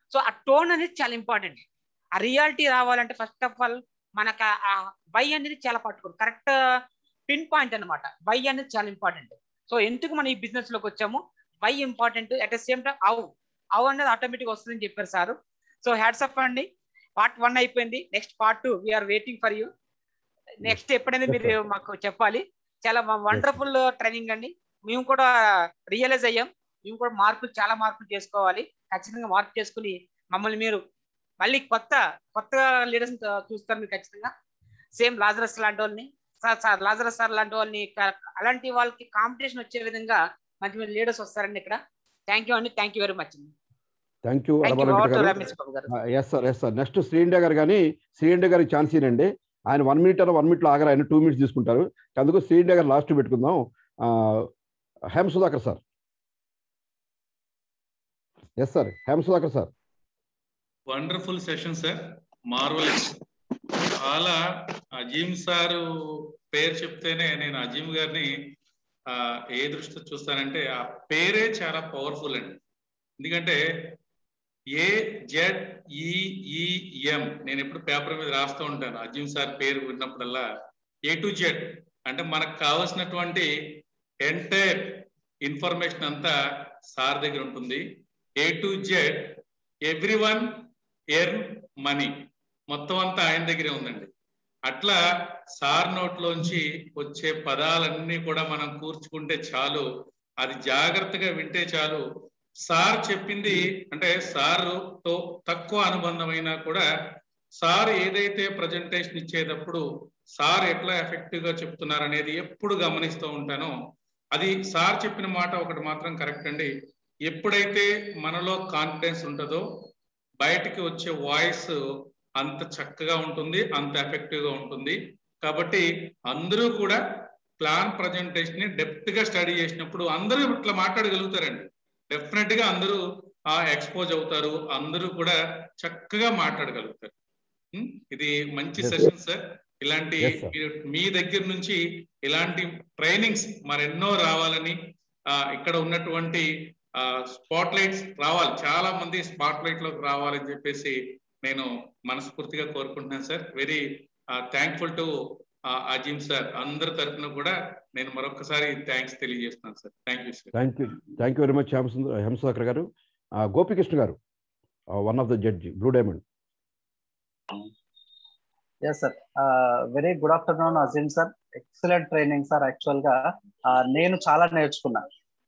సో ఆ టోన్ అనేది చాలా ఇంపార్టెంట్ ఆ రియాలిటీ రావాలంటే ఫస్ట్ ఆఫ్ ఆల్ మనకు ఆ వై అనేది చాలా పట్టుకోండి కరెక్ట్ పిన్ పాయింట్ అనమాట వై అనేది చాలా ఇంపార్టెంట్ సో ఎందుకు మనం ఈ బిజినెస్ లోకి వచ్చాము why important at the same time అవు అవు అనేది ఆటోమేటిక్ వస్తుందని చెప్పారు సార్ సో హ్యాట్స్ అప్ అండి పార్ట్ వన్ అయిపోయింది next part two we are waiting for you next ఎప్పుడైనా మీరు మాకు చెప్పాలి చాలా వండర్ఫుల్ ట్రైనింగ్ అండి మేము కూడా రియలైజ్ అయ్యాం మేము కూడా మార్పులు చాలా మార్పులు చేసుకోవాలి ఖచ్చితంగా మార్పు చేసుకుని మమ్మల్ని మీరు మళ్ళీ కొత్త కొత్త లీడర్స్ చూస్తారు మీరు ఖచ్చితంగా సేమ్ లాజరస్ లాంటి వాళ్ళని సార్ సార్ లాజరస్ సార్ లాంటి వాళ్ళని క- అలాంటి వాళ్ళకి కాంపిటీషన్ వచ్చే విధంగా మంచి మంచి లీడర్స్ వస్తారండి ఇక్కడ థ్యాంక్ యూ అండి thank you very much thank you thank you Adabala over to garu Ramesh Babu garu yes sir yes sir next Shri India garu కానీ శ్రీ ఇండియా గారికి ఛాన్స్ ఇవ్వండి ఆయన వన్ మినిట్ అన్న వన్ మినిట్లో ఆగరు ఆయన టూ మినిట్స్ తీసుకుంటారు అందుకు శ్రీ ఇండియా గారు లాస్ట్ పెట్టుకుందాం ఆ, Hema Sudhakar sir yes sir Hema Sudhakar sir wonderful session sir marvellous చాలా అజీమ్ సారు పేరు చెప్తేనే నేను అజీమ్ గారిని ఆ, ఏ దృష్టితో చూస్తానంటే ఆ పేరే చాలా పవర్ఫుల్ అండి ఎందుకంటే ఏ జెడ్ ఈఈఎం నేను ఎప్పుడు పేపర్ మీద రాస్తూ ఉంటాను అజీమ్ సార్ పేరు విన్నప్పుడల్లా ఏ టు జెడ్ అంటే మనకు కావాల్సినటువంటి ఎంటైర్ ఇన్ఫర్మేషన్ అంతా సార్ దగ్గర ఉంటుంది A to Z everyone earn money మొత్తం అంతా ఆయన దగ్గరే ఉందండి అట్లా సార్ నోట్లోంచి వచ్చే పదాలన్నీ కూడా మనం కూర్చుకుంటే చాలు అది జాగ్రత్తగా వింటే చాలు సార్ చెప్పింది అంటే సార్తో తక్కువ అనుబంధమైనా కూడా సార్ ఏదైతే ప్రజెంటేషన్ ఇచ్చేటప్పుడు సార్ ఎట్లా ఎఫెక్టివ్ గా చెప్తున్నారు అనేది ఎప్పుడు గమనిస్తూ ఉంటానో అది సార్ చెప్పిన మాట ఒకటి మాత్రం కరెక్ట్ అండి ఎప్పుడైతే మనలో కాన్ఫిడెన్స్ ఉంటుందో బయటికి వచ్చే వాయిస్ అంత చక్కగా ఉంటుంది అంత ఎఫెక్టివ్ గా ఉంటుంది కాబట్టి అందరూ కూడా ప్లాన్ ప్రజెంటేషన్ ని డెప్త్ గా స్టడీ చేసినప్పుడు అందరూ ఇట్లా మాట్లాడగలుగుతారండి డెఫినెట్ గా అందరూ ఆ ఎక్స్పోజ్ అవుతారు అందరూ కూడా చక్కగా మాట్లాడగలుగుతారు ఉం? ఇది మంచి Yes, sir. సెషన్ సార్ ఇలాంటి Yes, sir. మీరు- మీ దగ్గర నుంచి ఇలాంటి ట్రైనింగ్స్ మరెన్నో రావాలని ఆ, ఇక్కడ ఉన్నటువంటి స్పాట్ లైట్స్ రావాలి చాలా మంది స్పాట్ లైట్ లోకి రావాలని చెప్పేసి నేను మనస్ఫూర్తిగా కోరుకుంటున్నాను sir very thankful to Azeem sir అందరి తరఫున కూడా నేను మరొకసారి థ్యాంక్స్ తెలియజేస్తున్నాను sir thank you sir thank you thank you very much Hemasundar Hemasudhakar garu ఆ, Gopikrishna garu one of the judge blue diamond yes sir very good afternoon Azeem sir excellent training sir actual గా ఆ, నేను చాలా నేర్చుకున్నా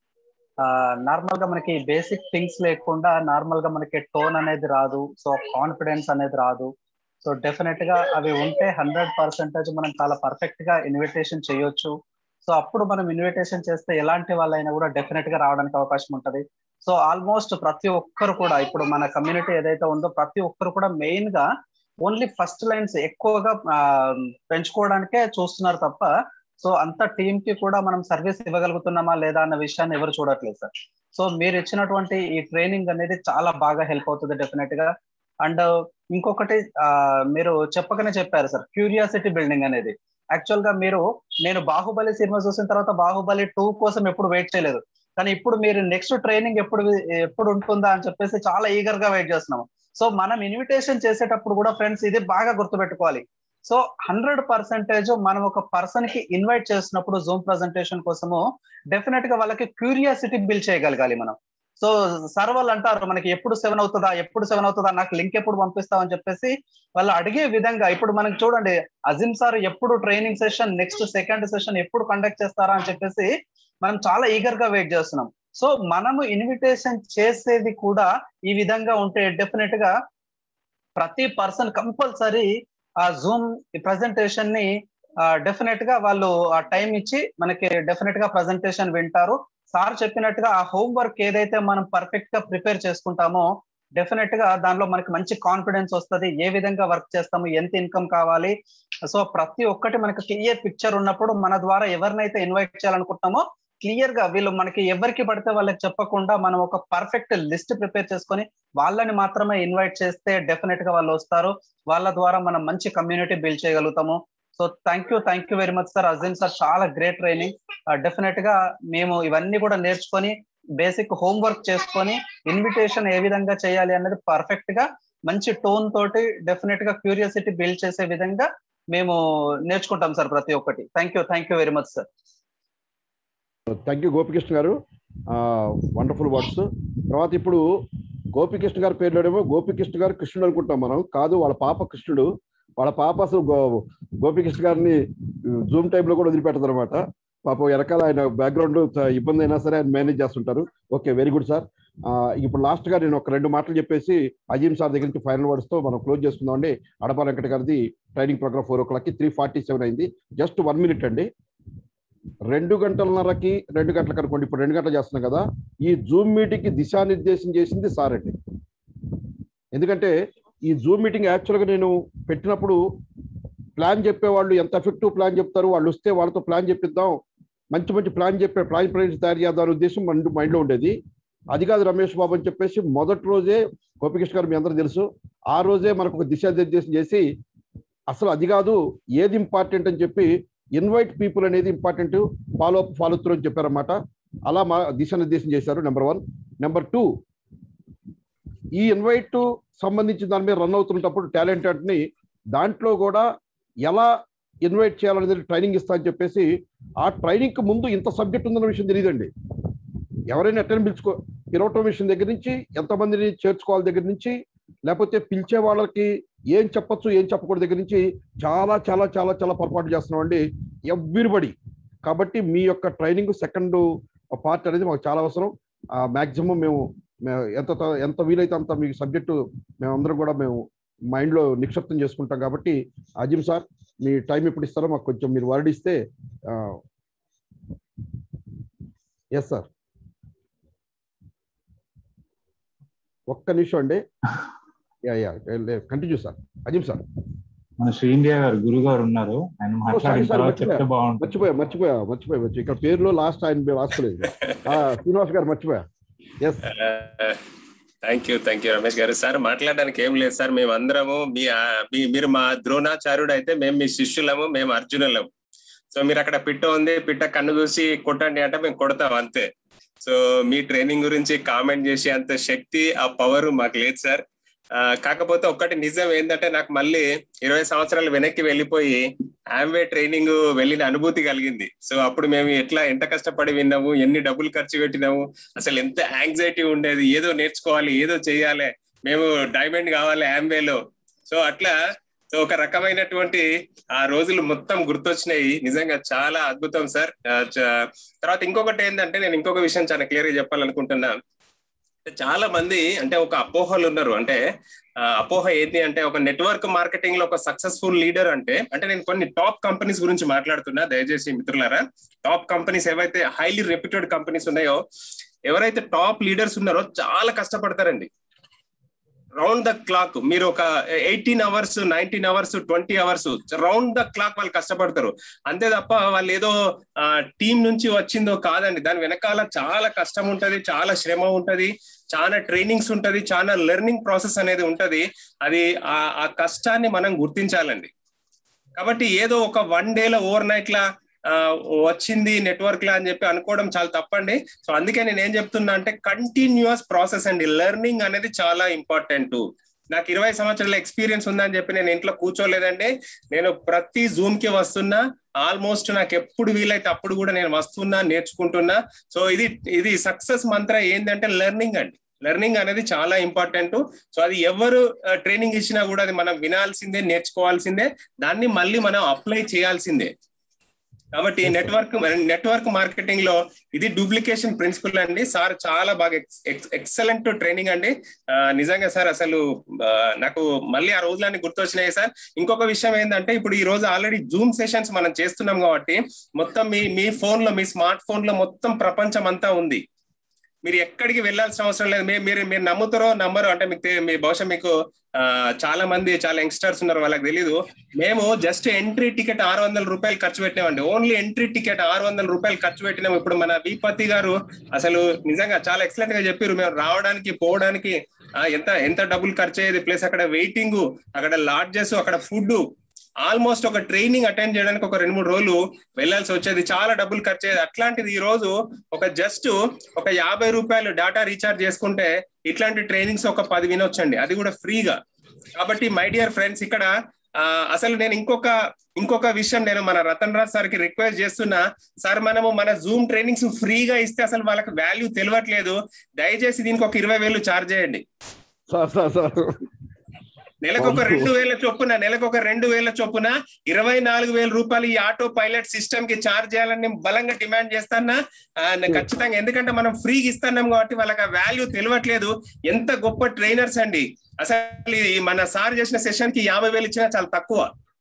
నార్మల్ గా మనకి బేసిక్ థింగ్స్ లేకుండా నార్మల్ గా మనకి టోన్ అనేది రాదు సో కాన్ఫిడెన్స్ అనేది రాదు సో డెఫినెట్ గా అవి ఉంటే హండ్రెడ్ పర్సెంటేజ్ మనం చాలా పర్ఫెక్ట్ గా ఇన్విటేషన్ చేయొచ్చు సో అప్పుడు మనం ఇన్విటేషన్ చేస్తే ఎలాంటి వాళ్ళైనా కూడా డెఫినెట్ గా రావడానికి అవకాశం ఉంటది సో ఆల్మోస్ట్ ప్రతి ఒక్కరు కూడా ఇప్పుడు మన కమ్యూనిటీ ఏదైతే ఉందో ప్రతి ఒక్కరు కూడా మెయిన్ గా ఓన్లీ ఫస్ట్ లైన్స్ ఎక్కువగా ఆ, పెంచుకోవడానికే చూస్తున్నారు తప్ప సో అంత టీమ్ కి కూడా మనం సర్వీస్ ఇవ్వగలుగుతున్నామా లేదా అన్న విషయాన్ని ఎవరు చూడట్లేదు సార్ సో మీరు ఇచ్చినటువంటి ఈ ట్రైనింగ్ అనేది చాలా బాగా హెల్ప్ అవుతుంది డెఫినెట్ గా అండ్ ఇంకొకటి ఆ, మీరు చెప్పకనే చెప్పారు సార్ క్యూరియాసిటీ బిల్డింగ్ అనేది యాక్చువల్ గా మీరు నేను బాహుబలి సినిమా చూసిన తర్వాత బాహుబలి టూ కోసం ఎప్పుడు వెయిట్ చేయలేదు కానీ ఇప్పుడు మీరు నెక్స్ట్ ట్రైనింగ్ ఎప్పుడు ఎప్పుడు ఉంటుందా అని చెప్పేసి చాలా ఈగర్ గా వెయిట్ చేస్తున్నాము సో మనం ఇన్విటేషన్ చేసేటప్పుడు కూడా ఫ్రెండ్స్ ఇది బాగా గుర్తుపెట్టుకోవాలి సో హండ్రెడ్ పర్సెంటేజ్ మనం ఒక పర్సన్ కి ఇన్వైట్ చేసినప్పుడు జూమ్ ప్రజెంటేషన్ కోసము డెఫినెట్ గా వాళ్ళకి క్యూరియాసిటీ బిల్డ్ చేయగలగాలి మనం సో సార్ వాళ్ళు అంటారు మనకి ఎప్పుడు సెవెన్ అవుతుందా ఎప్పుడు సెవెన్ అవుతుందా నాకు లింక్ ఎప్పుడు పంపిస్తావు అని చెప్పేసి వాళ్ళు అడిగే విధంగా ఇప్పుడు మనకి చూడండి అజిమ్ సార్ ఎప్పుడు training session next second session ఎప్పుడు కండక్ట్ చేస్తారా అని చెప్పేసి మనం చాలా ఈగర్ గా వెయిట్ చేస్తున్నాం సో మనము ఇన్విటేషన్ చేసేది కూడా ఈ విధంగా ఉంటే డెఫినెట్ గా ప్రతి పర్సన్ కంపల్సరీ ఆ జూమ్ ప్రజెంటేషన్ ని డెఫినెట్ గా వాళ్ళు ఆ టైం ఇచ్చి మనకి డెఫినెట్ గా ప్రజెంటేషన్ వింటారు సార్ చెప్పినట్టుగా ఆ హోంవర్క్ ఏదైతే మనం పర్ఫెక్ట్ గా ప్రిపేర్ చేసుకుంటామో డెఫినెట్ గా దానిలో మనకి మంచి కాన్ఫిడెన్స్ వస్తుంది ఏ విధంగా వర్క్ చేస్తాము ఎంత ఇన్కమ్ కావాలి సో ప్రతి ఒక్కటి మనకి క్లియర్ పిక్చర్ ఉన్నప్పుడు మన ద్వారా ఎవరినైతే ఇన్వైట్ చేయాలనుకుంటున్నామో క్లియర్ గా వీళ్ళు మనకి ఎవరికి పడితే వాళ్ళకి చెప్పకుండా మనం ఒక పర్ఫెక్ట్ లిస్ట్ ప్రిపేర్ చేసుకొని వాళ్ళని మాత్రమే ఇన్వైట్ చేస్తే డెఫినెట్ గా వాళ్ళు వస్తారు వాళ్ళ ద్వారా మనం మంచి కమ్యూనిటీ బిల్డ్ చేయగలుగుతాము so thank you thank you very much sir Azeem sir చాలా గ్రేట్ ట్రైనింగ్ డెఫినెట్ గా మేము ఇవన్నీ కూడా నేర్చుకొని బేసిక్ హోంవర్క్ చేసుకొని ఇన్విటేషన్ ఏ విధంగా చేయాలి అన్నది పర్ఫెక్ట్ గా మంచి టోన్ తోటి డెఫినెట్ గా క్యూరియాసిటీ బిల్డ్ చేసే విధంగా మేము నేర్చుకుంటాం సార్ ప్రతి ఒక్కటి thank you thank you very much sir thank you Gopikrishna garu wonderful words తర్వాత ఇప్పుడు గోపికృష్ణ గారి పేరులోనేమో గోపికృష్ణ గారు కృష్ణుడు అనుకుంటాం మనం కాదు వాళ్ళ పాప కృష్ణుడు వాళ్ళ పాప అసలు గో గోపికృష్ణ గారిని జూమ్ టైంలో కూడా వదిలిపెట్టదు అనమాట పాపం వెనకాల ఆయన బ్యాక్గ్రౌండ్ ఇబ్బంది అయినా సరే ఆయన మేనేజ్ చేస్తుంటారు ఓకే వెరీ గుడ్ సార్ ఇప్పుడు లాస్ట్ గా నేను ఒక రెండు మాటలు చెప్పేసి అజీం సార్ దగ్గర నుంచి ఫైనల్ వర్డ్స్ తో మనం క్లోజ్ చేసుకుందాం అండి అడపా వెంకట గారిది ట్రైనింగ్ ప్రోగ్రామ్ ఫోర్ ఓ క్లాక్కి త్రీ ఫార్టీ సెవెన్ అయింది జస్ట్ వన్ మినిట్ అండి రెండు గంటలన్నరకి రెండు గంటలకు అనుకోండి ఇప్పుడు రెండు గంటలు చేస్తున్నాం కదా ఈ జూమ్ మీటింగ్ కి దిశానిర్దేశం చేసింది సార్ అండి ఎందుకంటే ఈ జూమ్ మీటింగ్ యాక్చువల్గా నేను పెట్టినప్పుడు ప్లాన్ చెప్పేవాళ్ళు ఎంత ఎఫెక్టివ్ ప్లాన్ చెప్తారు వాళ్ళు వస్తే వాళ్ళతో ప్లాన్ చెప్పిద్దాం మంచి మంచి ప్లాన్ చెప్పే ప్లాన్ ప్లాన్స్ తయారు చేద్దాం ఉద్దేశం మన మైండ్లో ఉండేది అది కాదు రమేష్ బాబు అని చెప్పేసి మొదటి రోజే గోపికృష్ణ గారు మీ అందరూ తెలుసు ఆ రోజే మనకు ఒక దిశానిర్దేశం చేసి అసలు అది కాదు ఏది ఇంపార్టెంట్ అని చెప్పి ఇన్వైట్ పీపుల్ అనేది important follow up follow through అని చెప్పారన్నమాట అలా మా దిశానిర్దేశం చేశారు నెంబర్ వన్ నెంబర్ టూ ఈ ఇన్వైట్ సంబంధించిన దాని మీద రన్ అవుతున్నప్పుడు టాలెంటెడ్ని దాంట్లో కూడా ఎలా ఇన్వైట్ చేయాలనేది ట్రైనింగ్ ఇస్తా అని చెప్పేసి ఆ ట్రైనింగ్కి ముందు ఇంత సబ్జెక్ట్ ఉందన్న విషయం తెలియదండి ఎవరైనా ఎట్లా పిలుచుకో పిలవటం విషయం దగ్గర నుంచి ఎంతమందిని చేర్చుకోవాలి దగ్గర నుంచి లేకపోతే పిలిచే వాళ్ళకి ఏం చెప్పొచ్చు ఏం చెప్పకూడదు దగ్గర నుంచి చాలా చాలా చాలా చాలా పొరపాటు చేస్తున్నాం అండి ఎవ్రీబడి కాబట్టి మీ యొక్క ట్రైనింగ్ సెకండ్ పార్ట్ అనేది మాకు చాలా అవసరం మ్యాక్సిమం మేము ఎంత ఎంత వీలైతే అంత మీ సబ్జెక్టు మేమందరం కూడా మేము మైండ్లో నిక్షిప్తం చేసుకుంటాం కాబట్టి అజిమ్ సార్ మీ టైం ఎప్పుడు ఇస్తారో మాకు కొంచెం మీరు వర్డ్ ఇస్తే ఎస్ సార్ ఒక్క నిమిషం అండి yeah yeah continue sir Azeem sir మన శ్రీ ఇండియా గారు గురువు గారు ఉన్నారు ఆయన మాట్లాడిన తర్వాత చెప్తే బాగుంటుంది మర్చిపోయా మర్చిపోయా మర్చిపోయా మర్చి ఇక్కడ పేరులో లాస్ట్ ఆయన రాసుకోలేదు శ్రీనివాస్ గారు మర్చిపోయా yes thank you thank you Ramesh గారు సార్ మాట్లాడడానికి ఏం లేదు సార్ మేము అందరము మీ మీరు మా ద్రోణాచార్యుడు అయితే మేము మీ శిష్యులము మేము అర్జునులము సో మీరు అక్కడ పిట్ట ఉంది పిట్ట కన్ను చూసి కొట్టండి అంటే మేము కొడతాం అంతే సో మీ ట్రైనింగ్ గురించి కామెంట్ చేసే అంత శక్తి ఆ పవర్ మాకు లేదు సార్ కాకపోతే ఒక్కటి నిజం ఏంటంటే నాకు మళ్ళీ ఇరవై సంవత్సరాలు వెనక్కి వెళ్ళిపోయి ఆమ్వే ట్రైనింగ్ వెళ్ళిన అనుభూతి కలిగింది సో అప్పుడు మేము ఎట్లా ఎంత కష్టపడి విన్నాము ఎన్ని డబ్బులు ఖర్చు పెట్టినాము అసలు ఎంత యాంగ్జైటీ ఉండేది ఏదో నేర్చుకోవాలి ఏదో చేయాలి మేము డైమండ్ కావాలి ఆమ్వేలో సో అట్లా సో ఒక రకమైనటువంటి ఆ రోజులు మొత్తం గుర్తొచ్చినాయి నిజంగా చాలా అద్భుతం సార్ తర్వాత ఇంకొకటి ఏంటంటే నేను ఇంకొక విషయం చాలా క్లియర్ గా చెప్పాలనుకుంటున్నా చాలా మంది అంటే ఒక అపోహలు ఉన్నారు అంటే అపోహ ఏంటి అంటే ఒక నెట్వర్క్ మార్కెటింగ్ లో ఒక సక్సెస్ఫుల్ లీడర్ అంటే అంటే నేను కొన్ని టాప్ కంపెనీస్ గురించి మాట్లాడుతున్నా దయచేసి మిత్రులారా టాప్ కంపెనీస్ ఏవైతే హైలీ రెప్యూటెడ్ కంపెనీస్ ఉన్నాయో ఎవరైతే టాప్ లీడర్స్ ఉన్నారో చాలా కష్టపడతారండి రౌండ్ ద క్లాక్ మీరు ఒక eighteen hours nineteen hours twenty hours round the clock వాళ్ళు కష్టపడతారు అంతే తప్ప వాళ్ళు ఏదో టీం నుంచి వచ్చిందో కాదండి దాని వెనకాల చాలా కష్టం ఉంటది చాలా శ్రమ ఉంటది చాలా ట్రైనింగ్స్ ఉంటది చాలా లెర్నింగ్ ప్రాసెస్ అనేది ఉంటది అది ఆ కష్టాన్ని మనం గుర్తించాలండి కాబట్టి ఏదో ఒక వన్ డేలో ఓవర్ నైట్ లా వచ్చింది నెట్వర్క్ లా అని చెప్పి అనుకోవడం చాలా తప్పండి సో అందుకే నేను ఏం చెప్తున్నా అంటే కంటిన్యూస్ ప్రాసెస్ అండి లెర్నింగ్ అనేది చాలా ఇంపార్టెంట్ నాకు ఇరవై సంవత్సరాల ఎక్స్పీరియన్స్ ఉందని చెప్పి నేను ఇంట్లో కూర్చోలేదండి నేను ప్రతి జూమ్ కి వస్తున్నా ఆల్మోస్ట్ నాకు ఎప్పుడు వీలైతే అప్పుడు కూడా నేను వస్తున్నా నేర్చుకుంటున్నా సో ఇది ఇది సక్సెస్ మంత్ర ఏంటంటే లెర్నింగ్ అండి లెర్నింగ్ అనేది చాలా ఇంపార్టెంట్ సో అది ఎవరు ట్రైనింగ్ ఇచ్చినా కూడా అది మనం వినాల్సిందే నేర్చుకోవాల్సిందే దాన్ని మళ్ళీ మనం అప్లై చేయాల్సిందే కాబట్టి నెట్వర్క్ నెట్వర్క్ మార్కెటింగ్ లో ఇది డూప్లికేషన్ ప్రిన్సిపల్ అండి సార్ చాలా బాగా ఎక్సలెంట్ ట్రైనింగ్ అండి నిజంగా సార్ అసలు నాకు మళ్ళీ ఆ రోజులన్నీ గుర్తొచ్చినాయి సార్ ఇంకొక విషయం ఏంటంటే ఇప్పుడు ఈ రోజు ఆల్రెడీ జూమ్ సెషన్స్ మనం చేస్తున్నాం కాబట్టి మొత్తం మీ మీ ఫోన్ లో మీ స్మార్ట్ ఫోన్ లో మొత్తం ప్రపంచం అంతా ఉంది మీరు ఎక్కడికి వెళ్ళాల్సిన అవసరం లేదు మీరు మీరు నమ్ముతారో నమ్మరు అంటే మీకు మీ బహుశా మీకు చాలా మంది చాలా యంగ్స్టర్స్ ఉన్నారు వాళ్ళకి తెలీదు మేము జస్ట్ ఎంట్రీ టికెట్ ఆరు వందల రూపాయలు ఖర్చు పెట్టినామండి ఓన్లీ ఎంట్రీ టికెట్ ఆరు వందల రూపాయలు ఖర్చు పెట్టినాం ఇప్పుడు మన విపతి గారు అసలు నిజంగా చాలా ఎక్సలెంట్ గా చెప్పారు మేము రావడానికి పోవడానికి ఎంత ఎంత డబ్బులు ఖర్చు అయ్యేది ప్లస్ అక్కడ వెయిటింగ్ అక్కడ లాడ్జెస్ అక్కడ ఫుడ్ ఆల్మోస్ట్ ఒక ట్రైనింగ్ అటెండ్ చేయడానికి ఒక రెండు మూడు రోజులు వెళ్ళాల్సి వచ్చేది చాలా డబ్బులు ఖర్చు అయ్యేది అట్లాంటిది ఈ రోజు ఒక జస్ట్ ఒక యాభై రూపాయలు డేటా రీఛార్జ్ చేసుకుంటే ఇట్లాంటి ట్రైనింగ్స్ ఒక పది వినొచ్చండి అది కూడా ఫ్రీగా కాబట్టి మై డియర్ ఫ్రెండ్స్ ఇక్కడ ఆ, అసలు నేను ఇంకొక ఇంకొక విషయం నేను మన రతన్ రాజ్ సార్ కి రిక్వెస్ట్ చేస్తున్నా సార్ మనము మన జూమ్ ట్రైనింగ్స్ ఫ్రీగా ఇస్తే అసలు వాళ్ళకి వాల్యూ తెలియట్లేదు దయచేసి దీనికి ఒక ఇరవై వేలు చార్జ్ చేయండి సార్ సార్ సార్ నెలకు ఒక రెండు వేల చొప్పున నెలకు ఒక రెండు వేల చొప్పున ఇరవై నాలుగు వేల రూపాయలు ఈ ఆటో పైలట్ సిస్టమ్ కి చార్జ్ చేయాలని నేను బలంగా డిమాండ్ చేస్తానా ఆ, నేను ఖచ్చితంగా ఎందుకంటే మనం ఫ్రీగా ఇస్తున్నాం కాబట్టి వాళ్ళకి ఆ వాల్యూ తెలియట్లేదు ఎంత గొప్ప ట్రైనర్స్ అండి అసలు ఈ మన సార్ చేసిన సెషన్ కి యాభై వేలు ఇచ్చినా చాలా తక్కువ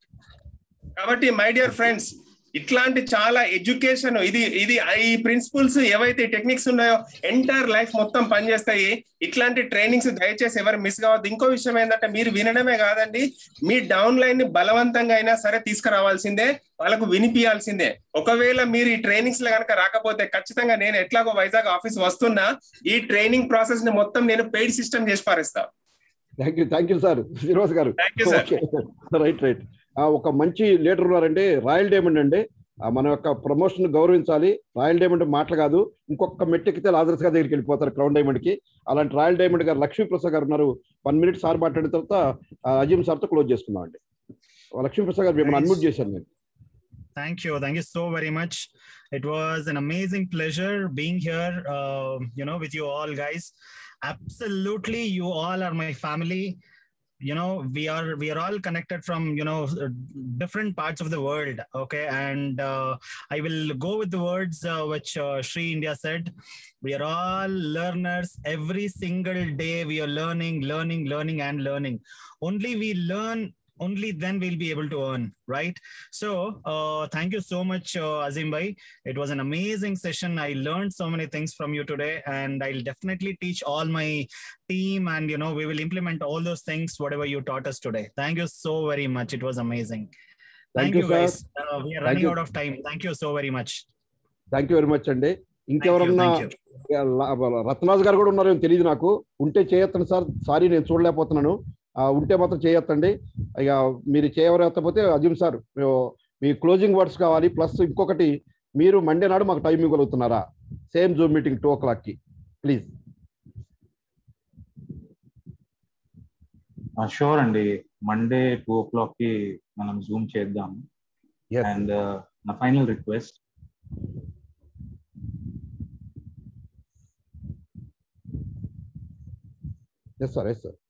కాబట్టి మై డియర్ ఫ్రెండ్స్ ఇట్లాంటి చాలా ఎడ్యుకేషన్ ఇది ఇది ఈ ప్రిన్సిపల్స్ ఏవైతే టెక్నిక్స్ ఉన్నాయో ఎంటైర్ లైఫ్ మొత్తం పనిచేస్తాయి ఇట్లాంటి ట్రైనింగ్స్ దయచేసి ఎవరు మిస్ కావద్దు ఇంకో విషయం ఏంటంటే మీరు వినడమే కాదండి మీ డౌన్ లైన్ ని బలవంతంగా అయినా సరే తీసుకురావాల్సిందే వాళ్ళకు వినిపించాల్సిందే ఒకవేళ మీరు ఈ ట్రైనింగ్స్ లో కనుక రాకపోతే ఖచ్చితంగా నేను ఎట్లాగో వైజాగ్ ఆఫీస్ వస్తున్నా ఈ ట్రైనింగ్ ప్రాసెస్ ని మొత్తం నేను పెయిడ్ సిస్టమ్ చేసి పారేస్తా thank you thank you sir Srinivas గారు Thank you, sir. Okay right right ఒక మంచి లీడర్ ఉన్నారంటే రాయల్ డైమండ్ అండి ఆ, మన యొక్క ప్రమోషన్ గౌరవించాలి రాయల్ డైమండ్ మాటలు కాదు ఇంకొక మెట్టెక్కితే లాదర్స్ గారి దగ్గరికి వెళ్ళిపోతారు క్రౌన్ డైమండ్ కి అలాంటి రాయల్ డైమండ్ గారు లక్ష్మీప్రసాద్ గారు ఉన్నారు వన్ మినిట్ సార్ మాట్లాడిన తర్వాత ఆ, అజీమ్ సార్తో క్లోజ్ చేసుకుందాం అండి లక్ష్మీప్రసాద్ గారు మిమ్మల్ని అన్మ్యూట్ చేశాను నేను Thank you. Thank you so very much. It was an amazing pleasure being here, uh, you know, with you all guys. Absolutely, you all are my family. You know, we are we are all connected from you know different parts of the world. Okay, and uh, I will go with the words uh, which uh, Sri India said. We are all learners. Every single day, we are learning, learning, learning, and learning. Only we learn only then we'll be able to earn right so uh, thank you so much uh, azim bhai it was an amazing session i learned so many things from you today and i'll definitely teach all my team and you know we will implement all those things whatever you taught us today thank you so very much it was amazing thank, Thank you, you sir. guys uh, we are Thank running you. out of time thank you so very much thank you very much అండి ఇంకెవరన్నా thank రత్నాజ్ గారు కూడా ఉన్నారో తెలియదు నాకు ఉంటే చేయొత్తండి sir sorry నేను చూడలేకపోతున్నాను ఆ, ఉంటే మాత్రం చేయొత్తండి ఇక మీరు చేయవలేకపోతే అజీమ్ సార్ మేము మీ క్లోజింగ్ వర్డ్స్ కావాలి ప్లస్ ఇంకొకటి మీరు మండే నాడు మాకు టైం ఇవ్వగలుగుతున్నారా సేమ్ జూమ్ మీటింగ్ టూ ఓ క్లాక్కి ప్లీజ్ షూర్ అండి మండే టూ ఓ క్లాక్ కి మనం జూమ్ చేద్దాం అండ్ నా final request yes sir yes sir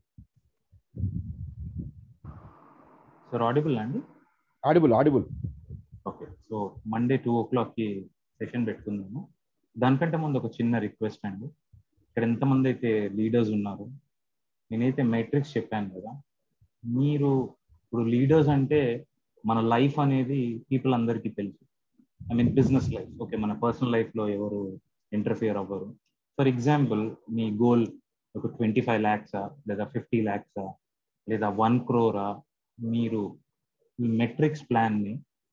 sir audible అండి audible audible okay so Monday two o'clock కి సెషన్ పెట్టుకుందాము దానికంటే ముందు ఒక చిన్న రిక్వెస్ట్ అండి ఇక్కడ ఎంతమంది అయితే లీడర్స్ ఉన్నారు నేనైతే మెట్రిక్స్ చెప్పాను కదా మీరు ఇప్పుడు లీడర్స్ అంటే మన లైఫ్ అనేది పీపుల్ అందరికీ తెలుసు I mean business life okay మన పర్సనల్ లైఫ్లో ఎవరు ఇంటర్ఫియర్ అవ్వరు ఫర్ ఎగ్జాంపుల్ మీ గోల్ ఒక ట్వంటీ ఫైవ్ ల్యాక్సా లేదా ఫిఫ్టీ ల్యాక్సా లేదా వన్ క్రోరా మీరు ఈ మెట్రిక్స్ ప్లాన్ని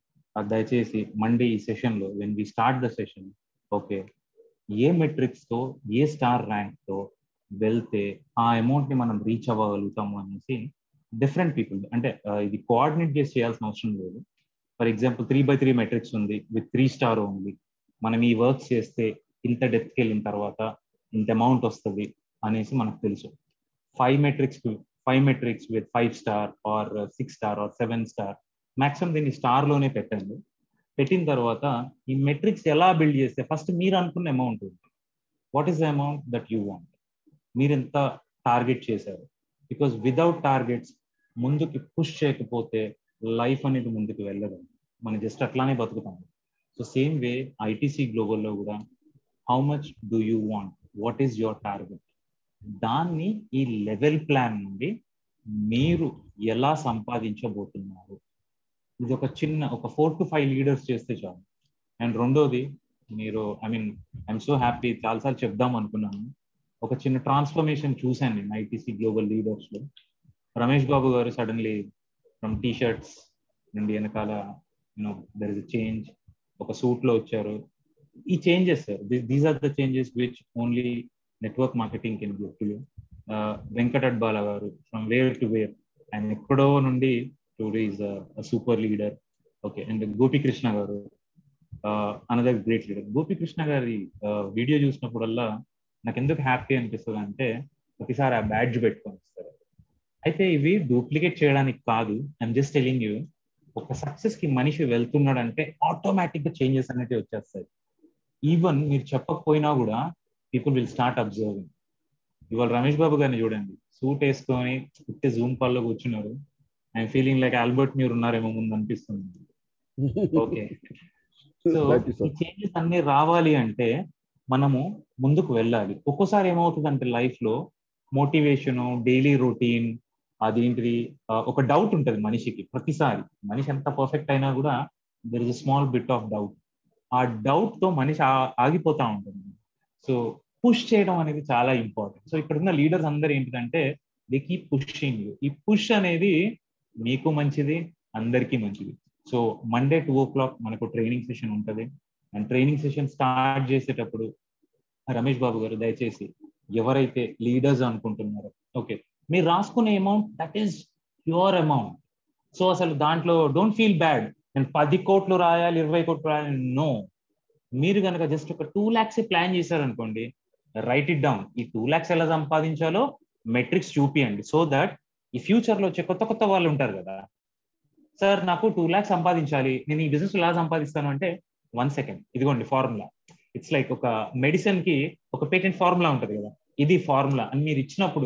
దయచేసి మండే ఈ సెషన్లో when we start the session okay ఏ మెట్రిక్స్తో ఏ స్టార్ ర్యాంక్తో వెళ్తే ఆ అమౌంట్ని మనం రీచ్ అవ్వగలుగుతాము అనేసి డిఫరెంట్ పీపుల్ అంటే ఆ, ఇది కోఆర్డినేట్ చేసి చేయాల్సిన అవసరం లేదు for example three by three matrix ఉంది విత్ త్రీ స్టార్ ఉంది మనం ఈ వర్క్ చేస్తే ఇంత డెప్త్కి వెళ్ళిన తర్వాత ఇంత అమౌంట్ వస్తుంది అనేసి మనకు తెలుసు five matrix five matrix with five star or six star or seven star maximum దీన్ని స్టార్ లోనే పెట్టండి పెట్టిన తర్వాత ఈ మెట్రిక్స్ ఎలా బిల్డ్ చేస్తే ఫస్ట్ మీరు అనుకున్న amount what is the amount that you want మీరు ఎంత టార్గెట్ చేశారు బికాస్ వితౌట్ టార్గెట్స్ ముందుకి పుష్ చేయకపోతే లైఫ్ అనేది ముందుకు వెళ్ళదు మనం జస్ట్ అట్లానే బతుకుతాం సో సేమ్ వే ఐటీసీ గ్లోబల్లో కూడా how much do you want what is your target దాన్ని ఈ లెవెల్ ప్లాన్ నుండి మీరు ఎలా సంపాదించబోతున్నారు ఇది ఒక చిన్న ఒక ఫోర్ టు ఫైవ్ లీడర్స్ చేస్తే చాలు అండ్ రెండోది మీరు I mean I'm so happy చాలాసార్లు చెప్దాం అనుకున్నాను ఒక చిన్న ట్రాన్స్ఫర్మేషన్ చూశాను నేను ఐటీసీ గ్లోబల్ లీడర్స్ లో రమేష్ బాబు గారు సడన్లీ ఫ్రమ్ టీ షర్ట్స్ నుండి వెనకాల యూనో దర్ ఇస్ చేంజ్ ఒక సూట్ లో వచ్చారు ఈ changes sir these are the changes which only network marketing can give to you Venkata Adbala గారు ఫ్రమ్ వేర్ టు వేర్ ఆయన ఎక్కడో నుండి today is super leader okay and Gopikrishna గారు అనదర్ గ్రేట్ లీడర్ గోపికృష్ణ గారి వీడియో చూసినప్పుడల్లా నాకు ఎందుకు హ్యాపీ అనిపిస్తుంది అంటే ప్రతిసారి ఆ బ్యాడ్జ్ పెట్టుకొని వస్తారు అయితే ఇవి డూప్లికేట్ చేయడానికి కాదు ఐఎమ్ జస్ట్ టెలింగ్ యూ ఒక సక్సెస్ కి మనిషి వెళ్తున్నాడంటే ఆటోమేటిక్ గా చేంజెస్ అనేవి వచ్చేస్తాయి ఈవెన్ మీరు చెప్పకపోయినా కూడా పీపుల్ విల్ స్టార్ట్ అబ్జర్వింగ్ ఇవాళ రమేష్ బాబు గారిని చూడండి సూట్ వేసుకొని ఉట్టి జూమ్ కాల్లో కూర్చున్నారు ఐఎమ్ ఫీలింగ్ లైక్ ఆల్బర్ట్ మీరు ఉన్నారేమో ముందు అనిపిస్తుంది ఓకే సో ఈ చేంజెస్ అన్ని రావాలి అంటే మనము ముందుకు వెళ్ళాలి ఒక్కోసారి ఏమవుతుంది అంటే లైఫ్ లో మోటివేషన్ డైలీ రొటీన్ అదేంటిది ఒక డౌట్ ఉంటుంది మనిషికి ప్రతిసారి మనిషి ఎంత పర్ఫెక్ట్ అయినా కూడా there is small bit of doubt ఆ డౌట్ తో మనిషి ఆగిపోతా ఉంటుంది సో పుష్ చేయడం అనేది చాలా ఇంపార్టెంట్ సో ఇక్కడ ఉన్న లీడర్స్ అందరు ఏంటిదంటే దే కీప్ పుషింగ్ ఈ పుష్ అనేది మీకు మంచిది అందరికీ మంచిది so Monday two o'clock మనకు ట్రైనింగ్ సెషన్ ఉంటుంది అండ్ ట్రైనింగ్ సెషన్ స్టార్ట్ చేసేటప్పుడు రమేష్ బాబు గారు దయచేసి ఎవరైతే లీడర్స్ అనుకుంటున్నారో ఓకే మీరు రాసుకునే amount that is pure amount so అసలు దాంట్లో డోంట్ ఫీల్ బ్యాడ్ నేను పది కోట్లు రాయాలి ఇరవై కోట్లు రాయాలి నో మీరు కనుక జస్ట్ ఒక టూ ల్యాక్స్ ప్లాన్ చేశారనుకోండి రైట్ ఇట్ డౌన్ ఈ టూ ల్యాక్స్ ఎలా సంపాదించాలో మెట్రిక్స్ చూపియండి సో దట్ ఈ ఫ్యూచర్ లో వచ్చే కొత్త కొత్త వాళ్ళు ఉంటారు కదా సార్ నాకు టూ ల్యాక్స్ సంపాదించాలి నేను ఈ బిజినెస్ ఎలా సంపాదిస్తాను అంటే వన్ సెకండ్ ఇదిగోండి ఫార్ములా ఇట్స్ లైక్ ఒక మెడిసిన్ కి ఒక పేటెంట్ ఫార్ములా ఉంటది కదా ఇది ఫార్ములా అని మీరు ఇచ్చినప్పుడు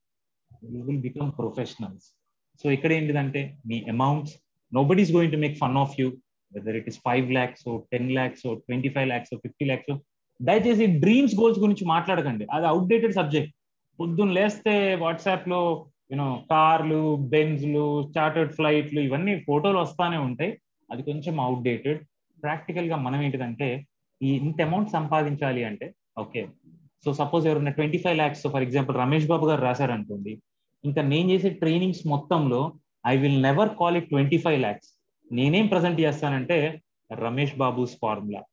you will become professionals so ఇక్కడ ఏంటిదంటే మీ amounts nobody is going to make fun of you whether it is five lakhs ten lakhs twenty five lakhs fifty lakhs దయచేసి డ్రీమ్స్ గోల్స్ గురించి మాట్లాడకండి అది అవుట్డేటెడ్ సబ్జెక్ట్ పొద్దున్న లేస్తే వాట్సాప్ లో యూనో కార్లు బెంజ్లు చార్టర్డ్ ఫ్లైట్లు ఇవన్నీ ఫోటోలు వస్తానే ఉంటాయి అది కొంచెం అవుట్డేటెడ్ ప్రాక్టికల్ గా మనం ఏంటిదంటే ఈ ఇంత అమౌంట్ సంపాదించాలి అంటే ఓకే సో సపోజ్ ఎవరైనా twenty five lakhs for example Ramesh Babu గారు రాశారనుకోండి ఇంకా నేను చేసే ట్రైనింగ్స్ మొత్తంలో I will never call it twenty five lakhs నేనేం ప్రజెంట్ చేస్తానంటే Ramesh Babu's formula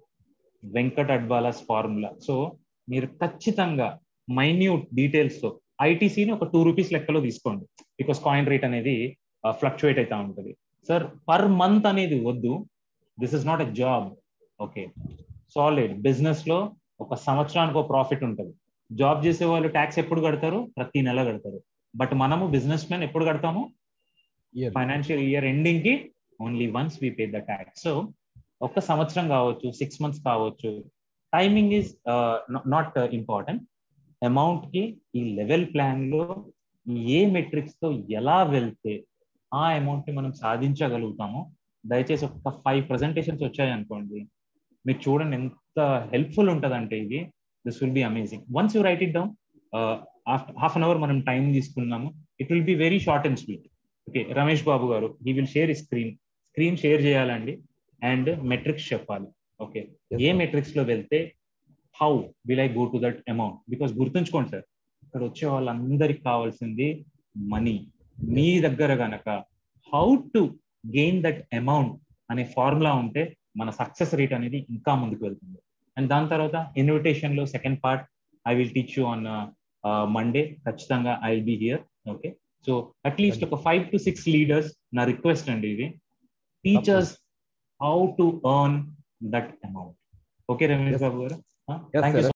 Venkat Adwala's formula so మీరు ఖచ్చితంగా మైన్యూట్ డీటెయిల్స్ తో ఐటీసీని ఒక టూ రూపీస్ లెక్కలో తీసుకోండి బికాస్ కాయిన్ రేట్ అనేది ఫ్లక్చువేట్ అవుతా ఉంటుంది సార్ పర్ మంత్ అనేది వద్దు this is not a job okay solid business లో ఒక సంవత్సరానికి ఒక ప్రాఫిట్ ఉంటుంది జాబ్ చేసే వాళ్ళు ట్యాక్స్ ఎప్పుడు కడతారు ప్రతి నెల కడతారు బట్ మనము బిజినెస్ మెన్ ఎప్పుడు కడతాము ఫైనాన్షియల్ ఇయర్ ఎండింగ్ కి only once we pay the tax so ఒక సంవత్సరం కావచ్చు సిక్స్ మంత్స్ కావచ్చు timing is not important amount కి ఈ లెవెల్ ప్లాన్ లో ఏ మెట్రిక్స్ తో ఎలా వెళ్తే ఆ అమౌంట్ ని మనం సాధించగలుగుతామో దయచేసి ఒక ఫైవ్ ప్రజెంటేషన్స్ వచ్చాయి అనుకోండి మీరు చూడండి ఎంత హెల్ప్ఫుల్ ఉంటుందంటే ఇది this will be amazing once you write it down half an hour మనం టైం తీసుకున్నాము it will be very short and sweet okay Ramesh Babu గారు he will share screen screen share చేయాలండి అండ్ మెట్రిక్స్ చెప్పాలి ఓకే ఏ matrix లో వెళ్తే how will I go to that amount because గుర్తుంచుకోండి sir ఇక్కడ వచ్చే వాళ్ళందరికి కావాల్సింది మనీ మీ దగ్గర గనక how to gain that amount అనే ఫార్ములా ఉంటే మన సక్సెస్ రేట్ అనేది ఇంకా ముందుకు వెళ్తుంది అండ్ దాని తర్వాత ఇన్విటేషన్ లో second part I will teach you on Monday ఖచ్చితంగా I will be here okay so at least ఒక ఫైవ్ టు సిక్స్ లీడర్స్ నా రిక్వెస్ట్ అండి ఇది teachers how to earn that amount okay Ramesh Babu గారు థ్యాంక్ యూ